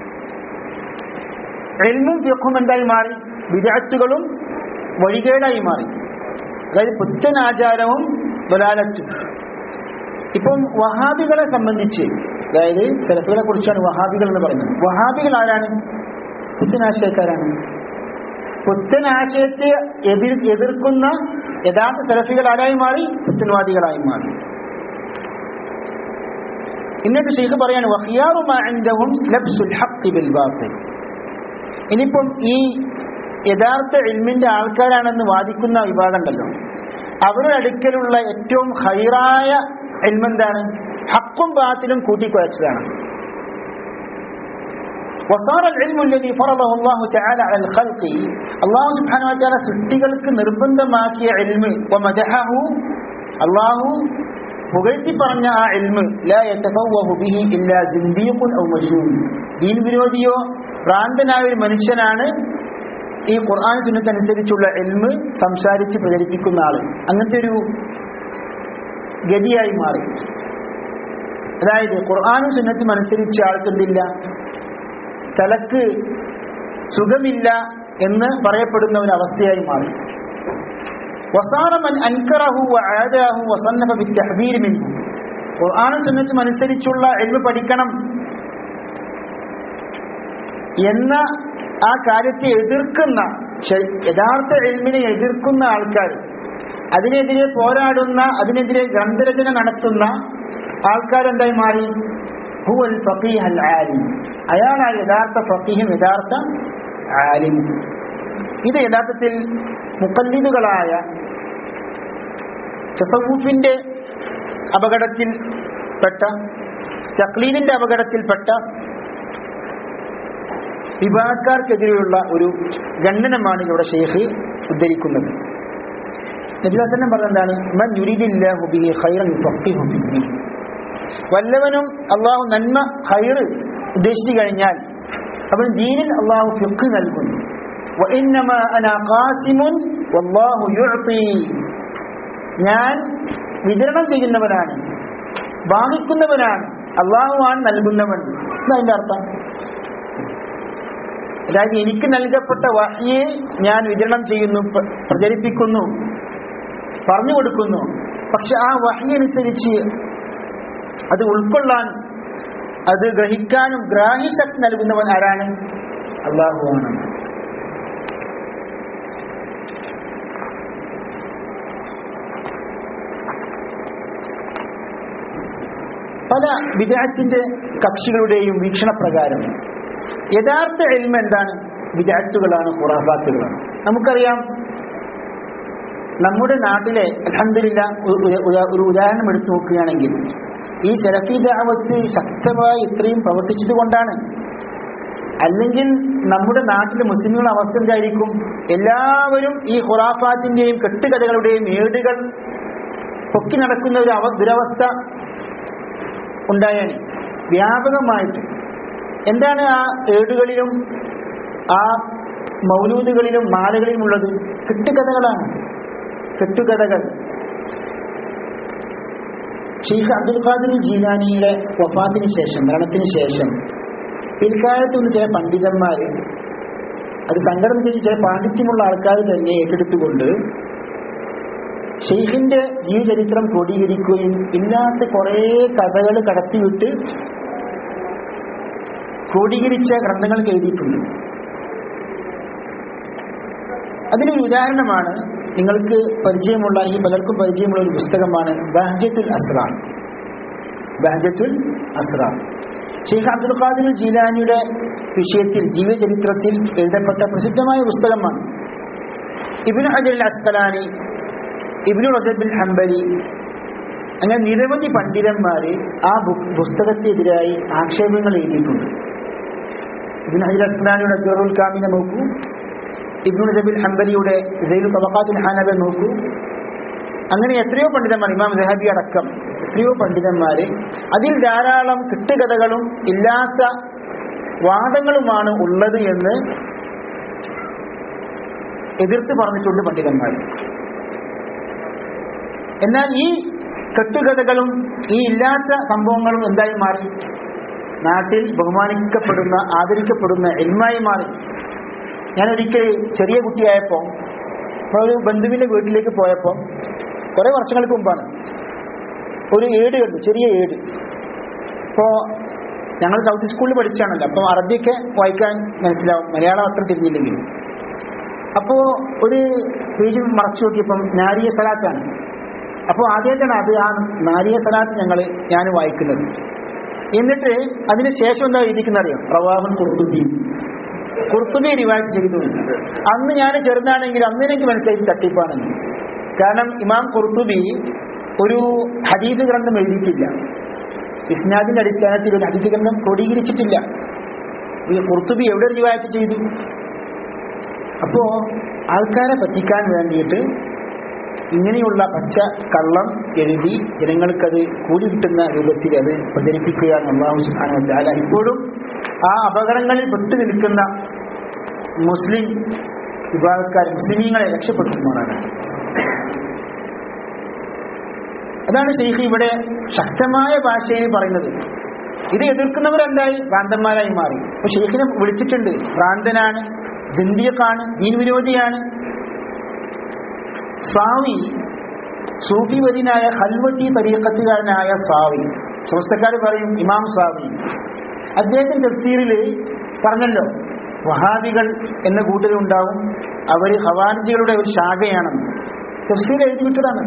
ഇൽമും ഫിഖ്ഹും എന്തായി മാറി ബിദ്അത്തുകളും വഴികേടായി മാറി അതായത് പുത്തൻ ആചാരവും ദലാലത്തും ഇപ്പം വഹാബികളെ സംബന്ധിച്ച് അതായത് സെലഫുകളെ കുറിച്ചാണ് വഹാബികൾ എന്ന് പറയുന്നത് വഹാബികൾ ആരാണ് പുത്തനാശയക്കാരാണ് പുത്തനാശയത്തെ എതിർ എതിർക്കുന്ന യഥാർത്ഥ സെലഫികൾ ആരായി മാറി പുത്തൻവാദികളായി മാറി എന്നിട്ട് ഷെയ്ഖ് പറയാണ് വഹിയാറുമാണ്ടവും ലബ്സുൽ ഹഖ് ബിൽ ബാത്തിൽ ഇനിയിപ്പം ഈ യഥാർത്ഥ ഇൽമിന്റെ ആൾക്കാരാണെന്ന് വാദിക്കുന്ന വിഭാഗം ഉണ്ടല്ലോ അവരുടെ അടുക്കലുള്ള ഏറ്റവും ഹൈറായ ഇൽമെന്താണ് ഹക്കും ബാത്തിലും കൂട്ടിക്കുഴച്ചതാണ് وصار العلم الذي فرضه الله تعالى على الخلق الله سبحانه وتعالى സൃഷ്ടികൾക്ക് നിർബന്ധമാക്കിയ ഇൽമ് ومدحه അല്ലാഹു പുകഴ്ത്തി പറഞ്ഞ ആ ഇൽമ് لا يتفوه به الا زنديق او مجنون ദീൻ വിരോധിയോ ഭ്രാന്തനായ ഒരു മനുഷ്യനാണ് ഈ ഖുർആൻ സുന്നത്തനുസരിച്ചുള്ള എൽമ് സംസാരിച്ച് പ്രചരിപ്പിക്കുന്ന ആള് അങ്ങനത്തെ ഒരു ഗതിയായി മാറി അതായത് ഖുർആാനും സുന്നത്തും അനുസരിച്ച് ആൾക്ക് എന്തില്ല തലക്ക് സുഖമില്ല എന്ന് പറയപ്പെടുന്ന ഒരു അവസ്ഥയായി മാറി വസാറമൻ അൻകറഹു ആദാഹു വസന്നഫ ബിത്തഹ്ദീർ മിൻഹു ഖുർആാനും സുന്നത്തും അനുസരിച്ചുള്ള എൽമ് പഠിക്കണം എന്ന ആ കാര്യത്തെ എതിർക്കുന്ന യഥാർത്ഥ എൽമിനെ എതിർക്കുന്ന ആൾക്കാർ അതിനെതിരെ പോരാടുന്ന അതിനെതിരെ ഗ്രന്ഥരചന നടത്തുന്ന ആൾക്കാരെന്തായി മാറി ഹുവൽ ഫഖീഹ് അൽ ആലിം അയാളാണ് യഥാർത്ഥ ഫഖീഹും യഥാർത്ഥ ആലിമും ഇത് യഥാർത്ഥത്തിൽ മുക്കല്ലിദുകളായ തസവൂഫിന്റെ അപകടത്തിൽപ്പെട്ട തക്ലീദിന്റെ അപകടത്തിൽപ്പെട്ട വിഭാഗക്കാർക്കെതിരെയുള്ള ഒരു ഖണ്ഡനമാണ് ഇവിടെ ഷെയ്ഖ് ഉദ്ധരിക്കുന്നത് നബിവാസനം പറഞ്ഞെന്താണ് മൻ യുരീദില്ലാഹു ബിഹി ഖൈറൻ യുഫഖിഹു ഫിദ്ദീൻ വല്ലവനും അള്ളാഹു നന്മ ഹൈറ് ഉദ്ദേശിച്ചു കഴിഞ്ഞാൽ അവൻ ദീനിൽ അള്ളാഹു ഫിഖ് നൽകുന്നു وإنما أنا قاسم والله يعطي ഞാൻ വിതരണം ചെയ്യുന്നവനാണ് വാങ്ങിക്കുന്നവനാണ് അള്ളാഹുവാണ് നൽകുന്നവൻ എന്നതിന്റെ അർത്ഥം അതായത് എനിക്ക് നൽകപ്പെട്ട വഹിയെ ഞാൻ വിതരണം ചെയ്യുന്നു പ്ര- പ്രചരിപ്പിക്കുന്നു പറഞ്ഞു കൊടുക്കുന്നു പക്ഷെ ആ വഹി അനുസരിച്ച് അത് ഉൾക്കൊള്ളാൻ അത് ഗ്രഹിക്കാനും ഗ്രാഹ്യശക്തി നൽകുന്നവൻ ആരാണ് അള്ളാഹുവാണ് പല വിദഗ്ധത്തിന്റെ കക്ഷികളുടെയും വീക്ഷണപ്രകാരം യഥാർത്ഥ എൽമ എന്താണ് വിദഗ്ധകളാണ് ഖുറാഫാത്തുകളാണ് നമുക്കറിയാം നമ്മുടെ നാട്ടിലെ അലഹമില്ല ഒരു ഉദാഹരണം എടുത്തു നോക്കുകയാണെങ്കിൽ ഈ സെലഫി ദാവത്ത് ശക്തമായി ഇത്രയും പ്രവർത്തിച്ചത് കൊണ്ടാണ് അല്ലെങ്കിൽ നമ്മുടെ നാട്ടിലെ മുസ്ലിമുകളുടെ അവസ്ഥ എന്തായിരിക്കും എല്ലാവരും ഈ ഖുറാഫാത്തിന്റെയും കെട്ടുകഥകളുടെയും ഏടുകൾ പൊക്കി നടക്കുന്ന ഒരു അവ ദുരവസ്ഥ ഉണ്ടായാൽ വ്യാപകമായിട്ട് എന്താണ് ആ ഏടുകളിലും ആ മൗലൂദുകളിലും മാലകളിലും ഉള്ളത് കെട്ടുകഥകളാണ് കെട്ടുകഥകൾ ഷെയ്ഖ് അബ്ദുൽ ഖാദിർ ജീലാനിയുടെ വഫാത്തിന് ശേഷം മരണത്തിന് ശേഷം പിൽക്കാലത്തുനിന്ന് ചില പണ്ഡിതന്മാർ അത് സങ്കടം ചെയ്ത് ചില പാണ്ഡിത്യമുള്ള ആൾക്കാർ തന്നെ ഏറ്റെടുത്തുകൊണ്ട് ഷെയ്ഖിന്റെ ജീവചരിത്രം ക്രോഡീകരിക്കുകയും ഇല്ലാത്ത കുറേ കഥകൾ കടത്തിവിട്ട് ക്രോഡീകരിച്ച ഗ്രന്ഥങ്ങൾ എഴുതിയിട്ടുണ്ട് അതിനൊരു ഉദാഹരണമാണ് നിങ്ങൾക്ക് പരിചയമുള്ള ഈ പലർക്കും പരിചയമുള്ള ഒരു പുസ്തകമാണ് ബഹജത്തുൽ അസ്രാർ ബഹജത്തുൽ അസ്രാർ ഷെയ്ഖ് അബ്ദുൽ ഖാദിർ ജീലാനിയുടെ വിഷയത്തിൽ ജീവചരിത്രത്തിൽ എഴുതപ്പെട്ട പ്രസിദ്ധമായ പുസ്തകമാണ് ഇബിൻ ഹജർ അസ്കലാനി ഇബ്നു റജബിൻ ഹംബലി അങ്ങനെ നിരവധി പണ്ഡിതന്മാര് ആ ബു- പുസ്തകത്തിനെതിരായി ആക്ഷേപങ്ങൾ എഴുതിയിട്ടുണ്ട് ഇബിൻ ഹജർ അസ്ലാനിയുടെ ജുറുൽ കാമിനെ നോക്കൂ ഇബ്നു റജബിൽ ഹംബലിയുടെ ജയിലു തബക്കാത്തിൽ ഹാനബെ നോക്കൂ അങ്ങനെ എത്രയോ പണ്ഡിതന്മാർ ഇമാം ദഹബി അടക്കം എത്രയോ പണ്ഡിതന്മാര് അതിൽ ധാരാളം കിട്ടുകഥകളും ഇല്ലാത്ത വാദങ്ങളുമാണ് ഉള്ളത് എന്ന് എതിർത്ത് പറഞ്ഞിട്ടുണ്ട് പണ്ഡിതന്മാർ എന്നാൽ ഈ കെട്ടുകഥകളും ഈ ഇല്ലാത്ത സംഭവങ്ങളും എന്തായി മാറി നാട്ടിൽ ബഹുമാനിക്കപ്പെടുന്ന ആദരിക്കപ്പെടുന്ന എൽമായി മാറി ഞാൻ ഒരിക്കൽ ചെറിയ കുട്ടിയായപ്പോൾ ഒരു ബന്ധുവിന്റെ വീട്ടിലേക്ക് പോയപ്പോൾ കുറെ വർഷങ്ങൾക്ക് മുമ്പാണ് ഒരു ഏട് കണ്ടു ചെറിയ ഏട് ഇപ്പോൾ ഞങ്ങൾ സൗത്ത് സ്കൂളിൽ പഠിച്ചാണല്ലോ അപ്പോൾ അറബിയൊക്കെ വായിക്കാൻ മനസ്സിലാവും മലയാളം അത്ര തിരിഞ്ഞില്ലെങ്കിലും അപ്പോൾ ഒരു പേജ് മറച്ചു നോക്കിയപ്പം നാരിയ സലാത്താണ് അപ്പോൾ ആദ്യമായിട്ടാണ് അത് ആ നാരിയ സലാത്ത് ഞങ്ങൾ ഞാൻ വായിക്കുന്നത് എന്നിട്ട് അതിന് ശേഷം എന്താ എഴുതിക്കുന്ന അറിയാം പ്രവാഹൻ കുർത്തുബി കുർത്തുബി റിവാജ് ചെയ്തു അന്ന് ഞാൻ ചെറുതാണെങ്കിൽ അന്ന് എനിക്ക് മനസ്സിലായി ഇത് തട്ടിപ്പാണെന്ന് കാരണം ഇമാം കുർത്തുബി ഒരു ഹദീദ് ഗ്രന്ഥം എഴുതിയിട്ടില്ല ഇസ്നാദിന്റെ അടിസ്ഥാനത്തിൽ ഒരു ഹദീദ് ഗ്രന്ഥം ക്രോഡീകരിച്ചിട്ടില്ല ഈ കുർത്തുബി എവിടെ റിവായത്ത് ചെയ്തു അപ്പോ ആൾക്കാരെ പറ്റിക്കാൻ വേണ്ടിയിട്ട് ഇങ്ങനെയുള്ള പച്ച കള്ളം എഴുതി ജനങ്ങൾക്കത് കൂലി കിട്ടുന്ന രൂപത്തിൽ അത് പ്രചരിപ്പിക്കുക അള്ളാഹു സുബ്ഹാനഹു വ തആല ഇപ്പോഴും ആ അപകടങ്ങളിൽ പെട്ടു നിൽക്കുന്ന മുസ്ലിം വിഭാഗക്കാർ മുസ്ലിമീങ്ങളെ രക്ഷപ്പെടുത്തുന്നതാണ് അതാണ് ഷെയ്ഖ് ഇവിടെ ശക്തമായ ഭാഷയിൽ പറയുന്നത് ഇത് എതിർക്കുന്നവരെന്തായി ഭ്രാന്തന്മാരായി മാറി അപ്പൊ ഷെയ്ഖിനെ വിളിച്ചിട്ടുണ്ട് ഭ്രാന്തനാണ് ജന്തിയക്കാണ് ദീൻ വിരോധിയാണ് സാവി സൂഫി വരിനായ ഹൽവത്തി തരീക്കത്തുകാരനായ സാവി സമസ്തക്കാർ പറയും ഇമാം സാവി അദ്ദേഹത്തിന്റെ തഫ്സീറിൽ പറഞ്ഞല്ലോ വഹാബികൾ എന്ന കൂട്ടരുണ്ടാവും അവർ ഹവാനിജികളുടെ ഒരു ശാഖയാണെന്ന് തഫ്സീർ എഴുതിവിട്ടതാണ്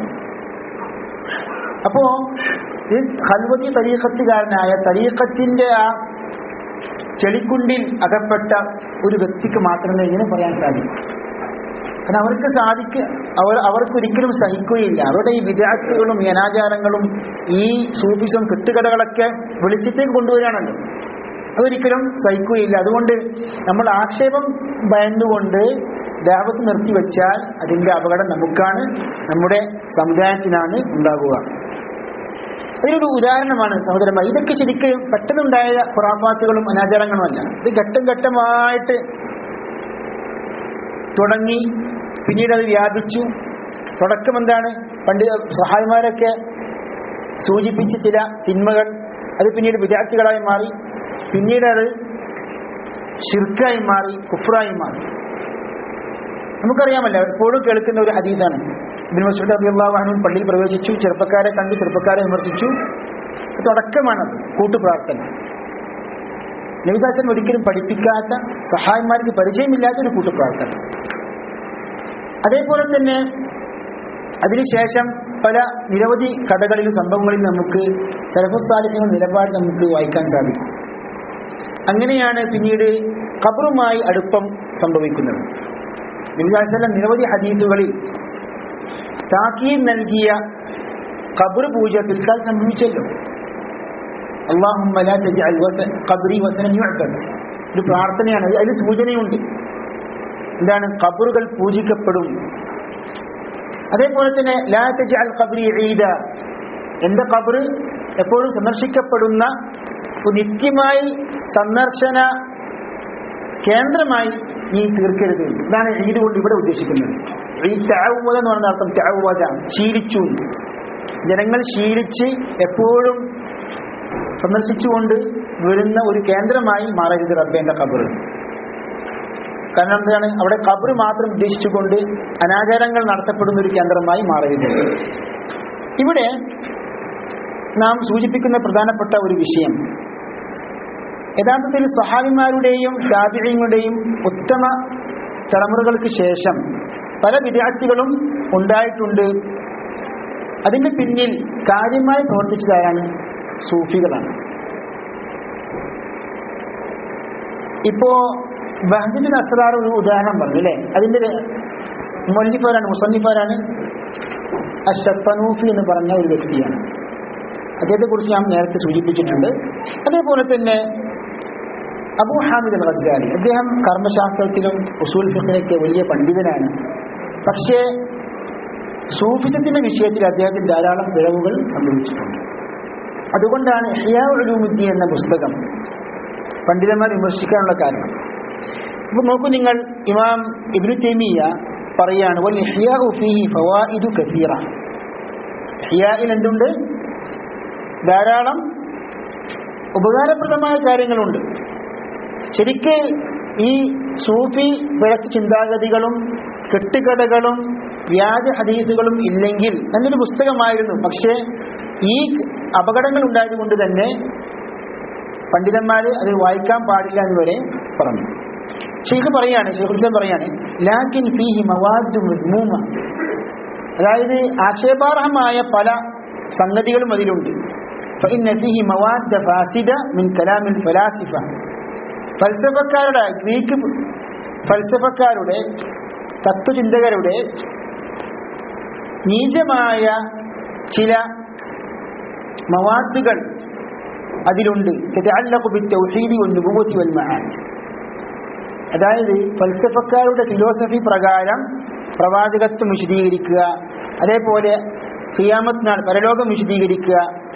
അപ്പോ ഈ ഹൽവത്തി തരീക്കത്തുകാരനായ തരീക്കത്തിന്റെ ആ ചെളിക്കുണ്ടിൽ അകപ്പെട്ട ഒരു വ്യക്തിക്ക് മാത്രമേ ഇങ്ങനെ പറയാൻ സാധിക്കൂ കാരണം അവർക്ക് സാധിക്ക അവർ അവർക്ക് ഒരിക്കലും സഹിക്കുകയില്ല അവരുടെ ഈ വിദ്യാർത്ഥികളും ഈ അനാചാരങ്ങളും ഈ സൂഫിസം കെട്ടുകടകളൊക്കെ വെളിച്ചത്തേക്ക് കൊണ്ടുവരികയാണല്ലോ അതൊരിക്കലും സഹിക്കുകയില്ല അതുകൊണ്ട് നമ്മൾ ആക്ഷേപം ഭയന്നുകൊണ്ട് ദേവത്ത് നിർത്തിവെച്ചാൽ അതിന്റെ അപകടം നമുക്കാണ് നമ്മുടെ സമുദായത്തിനാണ് ഉണ്ടാകുക അതിനൊരു ഉദാഹരണമാണ് സഹോദരന്മാർ ഇതൊക്കെ ശരിക്കും പെട്ടെന്നുണ്ടായ ഖുറാഫാത്തുകളും അനാചാരങ്ങളുമല്ല ഇത് ഘട്ടം ഘട്ടമായിട്ട് തുടങ്ങി പിന്നീട് അത് വ്യാപിച്ചു തുടക്കം എന്താണ് പണ്ട് സഹായിമാരൊക്കെ സൂചിപ്പിച്ച ചില തിന്മകൾ അത് പിന്നീട് വിദ്യാർത്ഥികളായി മാറി പിന്നീട് അത് ഷിർക്കായി മാറി കുഫ്രായി മാറി നമുക്കറിയാമല്ലോ എപ്പോഴും കേൾക്കുന്ന ഒരു ഹദീസാണ് ഇബിൻ മസൂദ് റളിയല്ലാഹു അൻഹു പള്ളിയിൽ പ്രവേശിച്ചു ചെറുപ്പക്കാരെ കണ്ടു ചെറുപ്പക്കാരെ വിമർശിച്ചു അത് തുടക്കമാണത് കൂട്ടുപ്രാർത്ഥന നബിദാസൻ ഒരിക്കലും പഠിപ്പിക്കാത്ത സഹായന്മാർക്ക് പരിചയമില്ലാത്ത ഒരു കൂട്ടുപ്രാർത്ഥന അതേപോലെ തന്നെ അതിനുശേഷം പല നിരവധി കഥകളിലും സംഭവങ്ങളിലും നമുക്ക് സലഫുസാലിക്കുന്ന നിലപാട് നമുക്ക് വായിക്കാൻ സാധിക്കും അങ്ങനെയാണ് പിന്നീട് ഖബറുമായി അടുപ്പം സംഭവിക്കുന്നത് നബിദാസൻ നിരവധി ഹദീസുകളിൽ താക്കീർ നൽകിയ ഖബർ പൂജ പിൽക്കാൽ സംഭവിച്ചല്ലോ അള്ളാഹുമ്മ ലാ തജ്അൽ വത- ഖബ്രി വസനൻ യുഅബദ് ഒരു പ്രാർത്ഥനയാണ് അത് അതിന് സൂചനയുണ്ട് എന്താണ് ഖബറുകൾ പൂജിക്കപ്പെടും അതേപോലെ തന്നെ ലാ തജ്അൽ ഖബ്രി ഈദ എന്റെ ഖബർ എപ്പോഴും സന്ദർശിക്കപ്പെടുന്ന ഒരു നിത്യമായി സന്ദർശന കേന്ദ്രമായി നീ തീർക്കരുത് ഇതാണ് ഈദ് കൊണ്ട് ഇവിടെ ഉദ്ദേശിക്കുന്നത് ഈ തഅവ്വദ എന്ന് പറഞ്ഞ അർത്ഥം തഅവ്വദ ശീലിച്ചു ജനങ്ങൾ ശീലിച്ച് എപ്പോഴും സന്ദർശിച്ചുകൊണ്ട് വരുന്ന ഒരു കേന്ദ്രമായി മാറരുത് റബ്ബേന്റെ ഖബർ കാരണം എന്താണ് അവിടെ ഖബർ മാത്രം ഉദ്ദേശിച്ചുകൊണ്ട് അനാചാരങ്ങൾ നടത്തപ്പെടുന്ന ഒരു കേന്ദ്രമായി മാറരുത് ഇവിടെ നാം സൂചിപ്പിക്കുന്ന പ്രധാനപ്പെട്ട ഒരു വിഷയം യഥാർത്ഥത്തിൽ സഹാബിമാരുടെയും താപിഴങ്ങളുടെയും ഉത്തമ തലമുറകൾക്ക് ശേഷം പല വിദ്യാർത്ഥികളും ഉണ്ടായിട്ടുണ്ട് അതിന്റെ പിന്നിൽ കാര്യമായി പ്രവർത്തിച്ചതാരാണ് സൂഫികളാണ് ഇപ്പോ ബഹജുദ്ദീൻ അസ്റാർ ഒരു ഉദാഹരണം പറഞ്ഞു അല്ലേ അതിന്റെ മൊല്ലിഫാരാണ് മുസന്നിഫാരാണ് അഷപ്പനൂഫി എന്ന് പറഞ്ഞ ഒരു വ്യക്തിയാണ് അദ്ദേഹത്തെ കുറിച്ച് ഞാൻ നേരത്തെ സൂചിപ്പിച്ചിട്ടുണ്ട് അതേപോലെ തന്നെ അബൂ ഹാമിദ് അൽ ഗസാലി അദ്ദേഹം കർമ്മശാസ്ത്രത്തിലും ഉസൂൽ ഫിഖിനൊക്കെ വലിയ പണ്ഡിതനാണ് പക്ഷേ സൂഫിസത്തിന്റെ വിഷയത്തിൽ അദ്ദേഹത്തിന് ധാരാളം പിഴവുകൾ സംഭവിച്ചിട്ടുണ്ട് അതുകൊണ്ടാണ് ഇഹ്യാ ഉലൂമുദ്ദീൻ എന്ന പുസ്തകം പണ്ഡിതന്മാർ വിമർശിക്കാനുള്ള കാരണം ഇപ്പൊ നോക്കൂ നിങ്ങൾ ഇമാം ഇബ്നു തൈമിയ പറയാണ് വൽ ഇഹ്യാഉ ഫീഹി ഫവായിദു കസീറ ഇഹ്യായിൽ എന്തുണ്ട് ധാരാളം ഉപകാരപ്രദമായ കാര്യങ്ങളുണ്ട് ശരിക്ക് ഈ സൂഫി പിഴച്ച ചിന്താഗതികളും കെട്ടുകഥകളും വ്യാജ ഹദീസുകളും ഇല്ലെങ്കിൽ നല്ലൊരു പുസ്തകമായിരുന്നു പക്ഷേ ഈ അപകടങ്ങൾ ഉണ്ടായതുകൊണ്ട് തന്നെ പണ്ഡിതന്മാര് അത് വായിക്കാൻ പാടില്ല എന്ന് വരെ പറഞ്ഞു ഷെയ്ഖ് പറയാണ് ഷെയ്ഖ് ഹുസൈൻ പറയാണ് ലാക്കിൻ ഫീഹി മവാദു മദ്മൂമ അതായത് ആക്ഷേപാർഹമായ പല സംഗതികളും അതിലുണ്ട് فإن فيه مواد فاسدة من كلام الفلاسفة ഫൽസഫക്കാരുടെ ഗ്രീക്ക് ഫൽസഫക്കാരുടെ തത്വചിന്തകരുടെ നീചമായ ചില മവാത്തുകൾ അതിലുണ്ട് تتعلق بالتوحيد والنبوة والمعاد അതായത് ഫൽസഫക്കാരുടെ ഫിലോസഫി പ്രകാരം പ്രവാചകത്വം വിശദീകരിക്കുക അതേപോലെ ഖിയാമത്ത് നാൾ പരലോകം വിശദീകരിക്കുക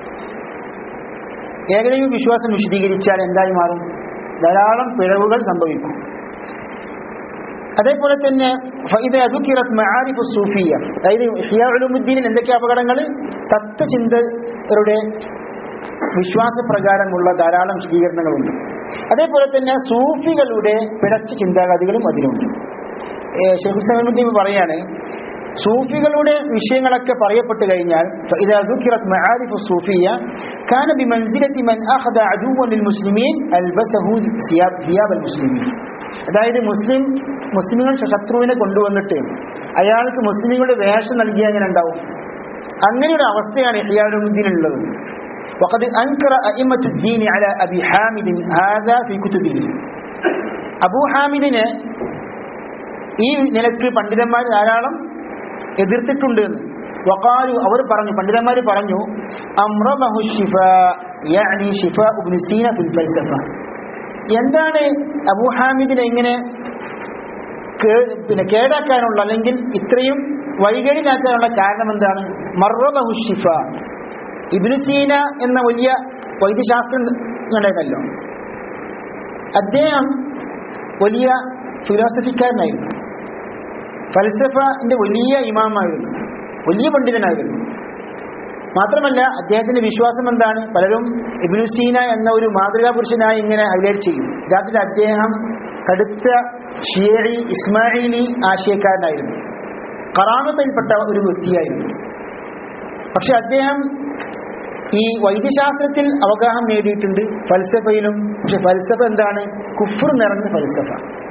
ഏകദൈവ വിശ്വാസം വിശദീകരിച്ചാൽ എന്തായി മാറും ധാരാളം പിഴവുകൾ സംഭവിക്കും അതേപോലെ തന്നെ ഫൈദ ദുക്കിറത് മആരിഫു സൂഫിയ അതായത് ഇഹ്യാ ഉലൂമുദ്ദീനിൽ എന്തൊക്കെ അപകടങ്ങൾ തത്വചിന്തകരുടെ വിശ്വാസപ്രകാരമുള്ള ധാരാളം വിശദീകരണങ്ങളുണ്ട് അതേപോലെ തന്നെ സൂഫികളുടെ പിഴച്ച ചിന്താഗതികളും അതിലുണ്ട് ഷെഹുസമുദ്ദീൻ പറയാണ് സൂഫികളുടെ വിഷയങ്ങളൊക്കെ പറയപ്പെട്ടു കഴിഞ്ഞാൽ فإذا ذكرت معارف الصوفية كان بمنزلة من أخذ عدوا للمسلمين ألبسه ثياب ثياب المسلمين അതായത് മുസ്ലിം മുസ്ലിങ്ങൾ ശത്രുവിനെ കൊണ്ടുവന്നിട്ട് അയാൾക്ക് മുസ്ലിങ്ങളുടെ വേഷം നൽകിയാൽ എങ്ങനെ ഉണ്ടാവും അങ്ങനെ ഒരു അവസ്ഥയാണ് ഇഹ്യാലുദ്ദീനുള്ളത് وقد أنكر أئمة الدين على أبي حامد هذا في كتبه അബൂ ഹാമിദിനെ ഈ നിലക്ക് പണ്ഡിതന്മാർ ധാരാളം എതിർത്തിട്ടുണ്ട് എന്ന് വഖാലു അവർ പറഞ്ഞു പണ്ഡിതന്മാർ പറഞ്ഞു അമ്രമഹു ഷിഫ യാനി ഷിഫ ഇബ്നു സീന ഫിൽ ഫൽസഫ എന്താണ് അബൂ ഹാമിദിനെ ഇങ്ങനെ കേ- പിന്നെ കേടാക്കാനുള്ള അല്ലെങ്കിൽ ഇത്രയും വൈകടിലാക്കാനുള്ള കാരണം എന്താണ് മർറബഹു ഷിഫ ഇബ്നു സീന എന്ന വലിയ വൈദ്യശാസ്ത്രം ഉണ്ടായിരുന്നല്ലോ അദ്ദേഹം വലിയ ഫിലോസഫിക്കാരനായിരുന്നു ഫൽസഫന്റെ വലിയ ഇമാമായിരുന്നു വലിയ പണ്ഡിതനായിരുന്നു മാത്രമല്ല അദ്ദേഹത്തിന്റെ വിശ്വാസം എന്താണ് പലരും ഇബ്നു സീന എന്ന ഒരു മാതൃകാ പുരുഷനായി ഇങ്ങനെ ഹൈലൈറ്റ് ചെയ്യും യഥാർത്ഥത്തിൽ അദ്ദേഹം കടുത്ത ഷിയറി ഇസ്മായിലി ആശയക്കാരനായിരുന്നു കറാമത്തിൽപ്പെട്ട ഒരു വ്യക്തിയായിരുന്നു പക്ഷെ അദ്ദേഹം ഈ വൈദ്യശാസ്ത്രത്തിൽ അവഗാഹം നേടിയിട്ടുണ്ട് ഫൽസഫയിലും പക്ഷെ ഫൽസഫ എന്താണ് കുഫർ നിറഞ്ഞ ഫൽസഫ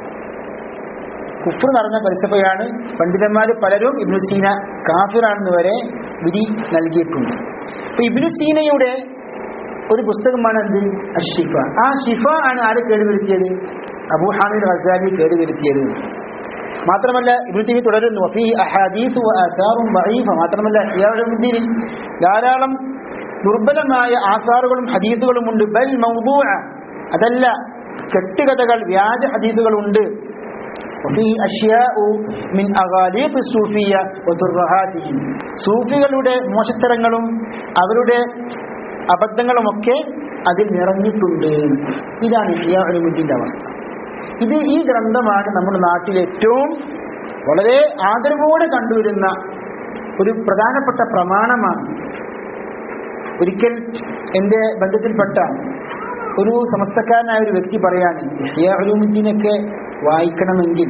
കുഫർ നിറഞ്ഞ ഫൽസഫയാണ് പണ്ഡിതന്മാർ പലരും ഇബ്നു സീന കാഫിറാണെന്ന് വരെ വിധി നൽകിയിട്ടുണ്ട് അപ്പൊ ഇബ്നു സീനയുടെ ഒരു പുസ്തകമാണ് എന്ത് അഷിഫ ആ ഷിഫ ആണ് ആര് കേടുവരുത്തിയത് അബൂ ഹാമിദ് റസാലി കേടുവരുത്തിയത് മാത്രമല്ല ഇബ്നു തൈമി തുടരുന്നു വഫീ അഹാദീസ് വആഥാറും ദഈഫ മാത്രമല്ല ഇയാളുദ്ദീനിൽ ധാരാളം ദുർബലമായ ആസാറുകളും ഹദീസുകളും ഉണ്ട് ബൽ മൗദൂഅ അതല്ല കെട്ടുകഥകൾ വ്യാജ ഹദീസുകളുണ്ട് وفيه أشياء من أغاليط الصوفية وترهاتهم സൂഫികളുടെ മോശത്തരങ്ങളും അവരുടെ അബദ്ധങ്ങളുമൊക്കെ അതിൽ നിറഞ്ഞിട്ടുണ്ട് ഇതാണ് ഇഷ്യാഅലുദ്ദീന്റെ അവസ്ഥ ഇത് ഈ ഗ്രന്ഥമാണ് നമ്മുടെ നാട്ടിൽ ഏറ്റവും വളരെ ആദരവോടെ കണ്ടുവരുന്ന ഒരു പ്രധാനപ്പെട്ട പ്രമാണമാണ് ഒരിക്കൽ എൻ്റെ ബന്ധത്തിൽപ്പെട്ട ഒരു സമസ്തക്കാരനായ ഒരു വ്യക്തി പറയാണ് ഇഹ്യാഉലുദ്ദീനൊക്കെ വായിക്കണമെങ്കിൽ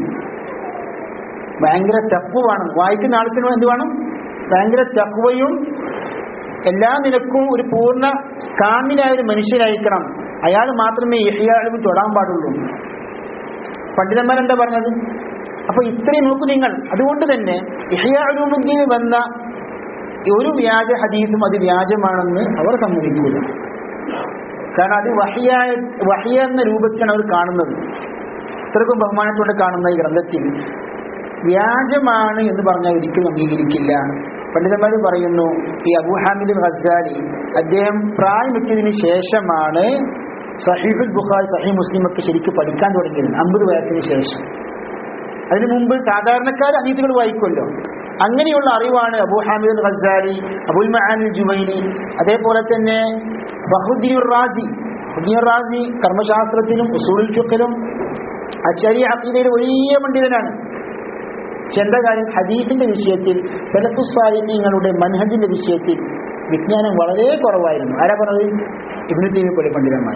ഭയങ്കര തപ്പ് വേണം വായിക്കുന്ന ആൾക്കിന് എന്ത് വേണം ഭയങ്കര തക്വയും എല്ലാ നിലക്കും ഒരു പൂർണ്ണ കാമിലായ ഒരു മനുഷ്യനായിരിക്കണം അയാൾ മാത്രമേ ഇഹ്യാളും തൊടാൻ പാടുള്ളൂ പണ്ഡിതന്മാരെന്താ പറഞ്ഞത് അപ്പൊ ഇത്രയും നോക്കൂ നിങ്ങൾ അതുകൊണ്ട് തന്നെ ഇഹ്യാലുദ്ദീൻ വന്ന ഒരു വ്യാജ ഹദീസും അത് വ്യാജമാണെന്ന് അവർ സമ്മതിക്കൂല കാരണം അത് വഹിയായ വഹിയ എന്ന രൂപത്തിലാണ് അവർ കാണുന്നത് ഇത്രക്കും ബഹുമാനത്തോടെ കാണുന്ന ഈ ഗ്രന്ഥത്തിൽ വ്യാജമാണ് എന്ന് പറഞ്ഞാൽ ഒരിക്കലും അംഗീകരിക്കില്ല പണ്ഡിതന്മാർ പറയുന്നു ഈ അബു ഹാമിദ് ഖസാലി അദ്ദേഹം പ്രായമെത്തിയതിന് ശേഷമാണ് സഹീഫുൽ ബുഖാരി സഹീ മുസ്ലിം ഒക്കെ ശരിക്കും പഠിക്കാൻ തുടങ്ങിയത് അമ്പത് വയസ്സിന് ശേഷം അതിനു മുമ്പ് സാധാരണക്കാർ അനീതികൾ വായിക്കുമല്ലോ അങ്ങനെയുള്ള അറിവാണ് അബു ഹാമിദ് ഖസാലി അബുൽ മഹാനിൽ ജുമൈനി അതേപോലെ തന്നെ ബഹുദ്ദീൻ റാസി ബഹുദ്ദീൻ റാസി കർമ്മശാസ്ത്രത്തിലും ഉസൂലുൽ ഫിഖിലും അച്ചരി അഖീദയിൽ വലിയ പണ്ഡിതനാണ് പക്ഷെ എന്താ കാര്യം ഹദീഫിന്റെ വിഷയത്തിൽ സലഫുസാലിങ്ങളുടെ മൻഹജിന്റെ വിഷയത്തിൽ വിജ്ഞാനം വളരെ കുറവായിരുന്നു ആരാ പറഞ്ഞത് ഇബ്നു തൈമി പോലെ പണ്ഡിതന്മാർ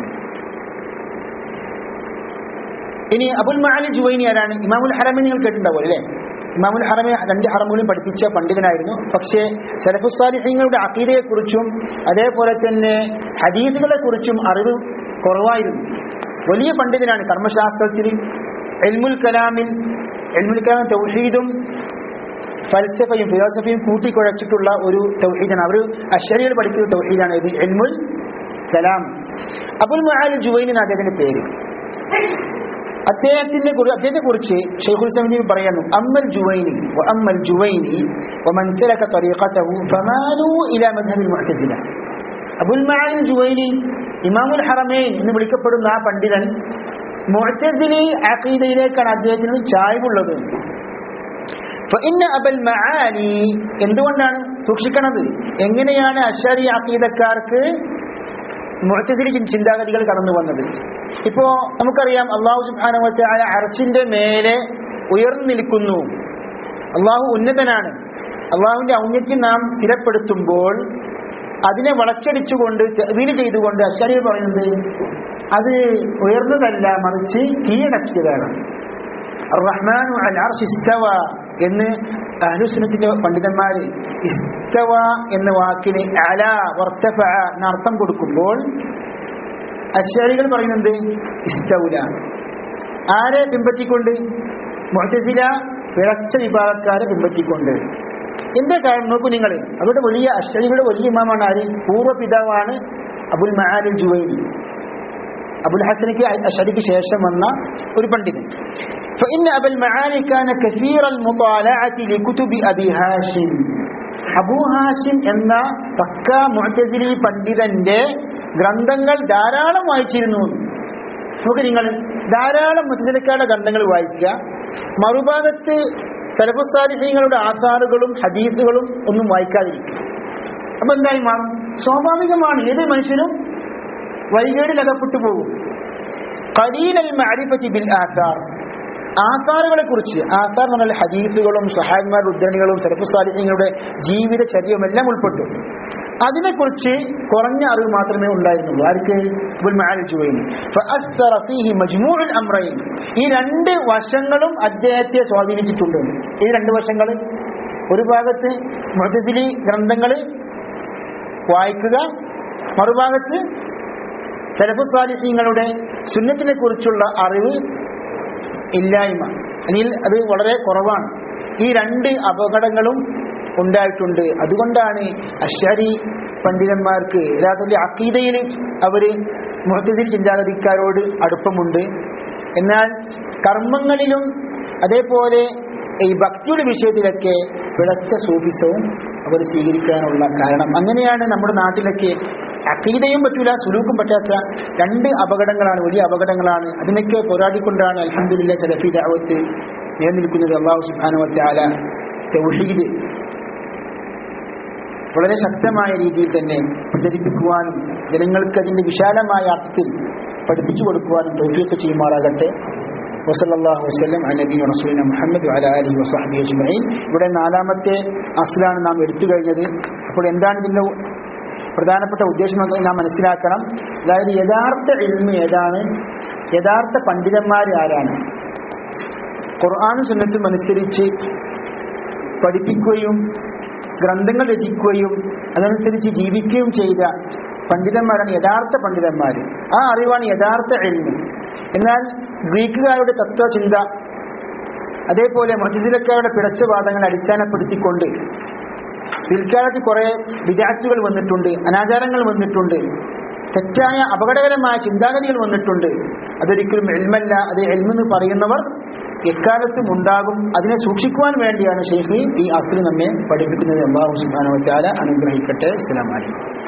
ഇനി അബുൽ മഹാലി ജുവൈനി ആരാണ് ഇമാമുൽ ഹറമെ നിങ്ങൾ കേട്ടിട്ടുണ്ടാവും അല്ലേ ഇമാമുൽ ഹറമെ രണ്ട് ഹറമുകളും പഠിപ്പിച്ച പണ്ഡിതനായിരുന്നു പക്ഷേ സലഫുസാലിഹ്യങ്ങളുടെ അഖീദയെക്കുറിച്ചും അതേപോലെ തന്നെ ഹദീദുകളെ കുറിച്ചും അറിവ് കുറവായിരുന്നു വലിയ പണ്ഡിതനാണ് കർമ്മശാസ്ത്രത്തിൽ എൽമുൽ കലാമിൽ എൽമുൽ കലാം തൗഹീദും ഫൽസഫയും ഫിലോസഫിയും കൂട്ടിക്കുഴച്ചിട്ടുള്ള ഒരു തൗഹീദാണ് അവർ അഷരികൾ പഠിക്കുന്ന തൗഹീദാണ് ഇത് എൽമുൽ കലാം അബുൽ മഹാൽ ജുവൈൻ എന്ന അദ്ദേഹത്തിന്റെ പേര് അദ്ദേഹത്തിന്റെ അദ്ദേഹത്തെ കുറിച്ച് ഷെയ്ഖുൽ സമീൻ പറയുന്നു അമ്മൽ ജുവൈനി അമ്മൽ ജുവൈനി ومن سلك طريقته فمالوا الى مذهب المعتزله അബുൽ മഹാൽ ജുവൈനി ഇമാമുൽ ഹറമൈൻ എന്ന് വിളിക്കപ്പെടുന്ന ആ പണ്ഡിതൻ മുഅ്തസിലി അഖീദയിലേക്കാണ് അദ്ദേഹത്തിന് ചായ്വുള്ളത് فإن أبا المعالي എന്തുകൊണ്ടാണ് സൂക്ഷിക്കണത് എങ്ങനെയാണ് അഷാരി അഖീദക്കാർക്ക് മുഅ്തസിലി ചിന്താഗതികൾ കടന്നു വന്നത് ഇപ്പോ നമുക്കറിയാം അള്ളാഹു സുബ്ഹാനഹു വതആല അർശിന്റെ മേലെ ഉയർന്നു നിൽക്കുന്നു അള്ളാഹു ഉന്നതനാണ് അള്ളാഹുവിന്റെ ഔന്നത്യം നാം സ്ഥിരപ്പെടുത്തുമ്പോൾ അതിനെ വളച്ചടിച്ചുകൊണ്ട് തെവീല് ചെയ്തുകൊണ്ട് അശ്വരി പറയുന്നത് അത് ഉയർന്നതല്ല മറിച്ച് കീഴടക്കിയതാണ് റഹ്മാനു അൽ അർശ് ഇസ്തവ എന്ന് അഹ്ലുസുന്നത്തിന്റെ പണ്ഡിതന്മാര് ഇസ്തവ എന്ന വാക്കിന് അല വർത്തഫ എന്ന അർത്ഥം കൊടുക്കുമ്പോൾ അശ്വരികൾ പറയുന്നത് ഇസ്തൗല ആരെ പിൻപറ്റിക്കൊണ്ട് മുഹത്തസില പിഴച്ച വിഭാഗക്കാരെ പിൻപറ്റിക്കൊണ്ട് എന്താ കാരണം നോക്കൂ നിങ്ങൾ അവരുടെ വലിയ അശ്വരികളുടെ വലിയ ഇമാമാണ് ആര് പൂർവ്വ പിതാവാണ് അബുൽ മഹാലിൽ ജുവൈനി അബുൽ ഹസനിക്ക് അഷരിക്ക് ശേഷം വന്ന ഒരു പണ്ഡിതൻ فإن أبا المعالي كان كثير المطالعة لكتب أبي هاشم അബൂ ഹാഷിം എന്ന പക്ക മുഅ്തസിലി പണ്ഡിതന്റെ ഗ്രന്ഥങ്ങൾ ധാരാളം വായിച്ചിരുന്നു നമുക്ക് നിങ്ങൾ ധാരാളം മുത്തസിലക്കാരുടെ ഗ്രന്ഥങ്ങൾ വായിക്കുക മറുഭാഗത്ത് സലഫുസാലിഹ്യങ്ങളുടെ ആധാറുകളും ഹദീസുകളും ഒന്നും വായിക്കാതിരിക്കും അപ്പൊ എന്തായി മാറും സ്വാഭാവികമാണ് ഏത് മനുഷ്യനും വൈകേടിൽ അകപ്പെട്ടു പോകും ഖലീലൽ മഅരിഫത്തി ബിൽ ആഥാർ ആധാറുകളെ കുറിച്ച് ആധാർ എന്ന് പറഞ്ഞാൽ ഹദീസുകളും സഹാബിമാരുടെ ഉദ്ധരണികളും സരഫുസാലിഹ്യങ്ങളുടെ ജീവിതചര്യവും എല്ലാം ഉൾപ്പെട്ടു അതിനെക്കുറിച്ച് കുറഞ്ഞ അറിവ് മാത്രമേ ഉണ്ടായിരുന്നുള്ളൂ ആർക്ക് ഇബ്നുൽ മഅൽ ജുവൈനി ഫഅസ്സറ ഫീഹി മജ്മൂഉൽ അംറൈൻ ഈ രണ്ട് വശങ്ങളും അദ്ദേഹത്തെ സ്വാധീനിച്ചിട്ടുണ്ട് ഈ രണ്ട് വശങ്ങൾ ഒരു ഭാഗത്ത് മുഅ്തസിലി ഗ്രന്ഥങ്ങൾ വായിക്കുക മറുഭാഗത്ത് സലഫുസാലിഹ്യങ്ങളുടെ സുന്നത്തിനെ കുറിച്ചുള്ള അറിവ് ഇല്ലായ്മ അല്ലെങ്കിൽ അത് വളരെ കുറവാണ് ഈ രണ്ട് അപകടങ്ങളും ഉണ്ടായിട്ടുണ്ട് അതുകൊണ്ടാണ് അഷാരി പണ്ഡിതന്മാർക്ക് യഥാർത്ഥത്തിൽ അക്കീതയിൽ അവര് മുഹത്തസിൽ ചിന്താഗതിക്കാരോട് അടുപ്പമുണ്ട് എന്നാൽ കർമ്മങ്ങളിലും അതേപോലെ ഈ ഭക്തിയുടെ വിഷയത്തിലൊക്കെ പിഴച്ച സൂഫിസവും അവർ സ്വീകരിക്കാനുള്ള കാരണം അങ്ങനെയാണ് നമ്മുടെ നാട്ടിലൊക്കെ അക്കീതയും പറ്റൂല സുലൂക്കും പറ്റാത്ത രണ്ട് അപകടങ്ങളാണ് വലിയ അപകടങ്ങളാണ് അതിനൊക്കെ പോരാടിക്കൊണ്ടാണ് അലഹദില്ല സലഫി ദാവത്ത് നിലനിൽക്കുന്നത് അള്ളാഹു സുബാനുവത്താല തൗഹീദ് വളരെ ശക്തമായ രീതിയിൽ തന്നെ പ്രചരിപ്പിക്കുവാനും ജനങ്ങൾക്ക് അതിന്റെ വിശാലമായ അർത്ഥത്തിൽ പഠിപ്പിച്ചു കൊടുക്കുവാനും തൗഫീഖ് ചെയ്യുമാറാകട്ടെ വസല്ലാഹു വസ്ലം അനബി റസൂലിന മുഹമ്മദ് അല അലി വസാഹബി അജ്മഈൻ ഇവിടെ നാലാമത്തെ അസ്ലാണ് നാം എടുത്തു കഴിഞ്ഞത് അപ്പോൾ എന്താണ് ഇതിന്റെ പ്രധാനപ്പെട്ട ഉദ്ദേശം എന്ന് നാം മനസ്സിലാക്കണം അതായത് യഥാർത്ഥ ഇൽമ ഏതാണ് യഥാർത്ഥ പണ്ഡിതന്മാർ ആരാണ് ഖുർആാനും സുന്നത്തും അനുസരിച്ച് പഠിപ്പിക്കുകയും ഗ്രന്ഥങ്ങൾ രചിക്കുകയും അതനുസരിച്ച് ജീവിക്കുകയും ചെയ്ത പണ്ഡിതന്മാരാണ് യഥാർത്ഥ പണ്ഡിതന്മാർ ആ അറിവാണ് യഥാർത്ഥ എൽമ് എന്നാൽ ഗ്രീക്കുകാരുടെ തത്വചിന്ത അതേപോലെ മജിസിലക്കാരുടെ പിടച്ചവാദങ്ങൾ അടിസ്ഥാനപ്പെടുത്തിക്കൊണ്ട് പിൽക്കാലത്ത് കുറെ വിദാറ്റുകൾ വന്നിട്ടുണ്ട് അനാചാരങ്ങൾ വന്നിട്ടുണ്ട് തെറ്റായ അപകടകരമായ ചിന്താഗതികൾ വന്നിട്ടുണ്ട് അതൊരിക്കലും എൽമല്ല അത് എൽമെന്ന് പറയുന്നവർ എക്കാലത്തും ഉണ്ടാകും അതിനെ സൂക്ഷിക്കുവാൻ വേണ്ടിയാണ് ഷെയ്ഖ് ഈ അസ്രി നമ്മെ പഠിപ്പിക്കുന്നത് അള്ളാഹു സുബാനു വച്ചാല അനുഗ്രഹിക്കട്ടെ അസ്സലാമലൈക്കും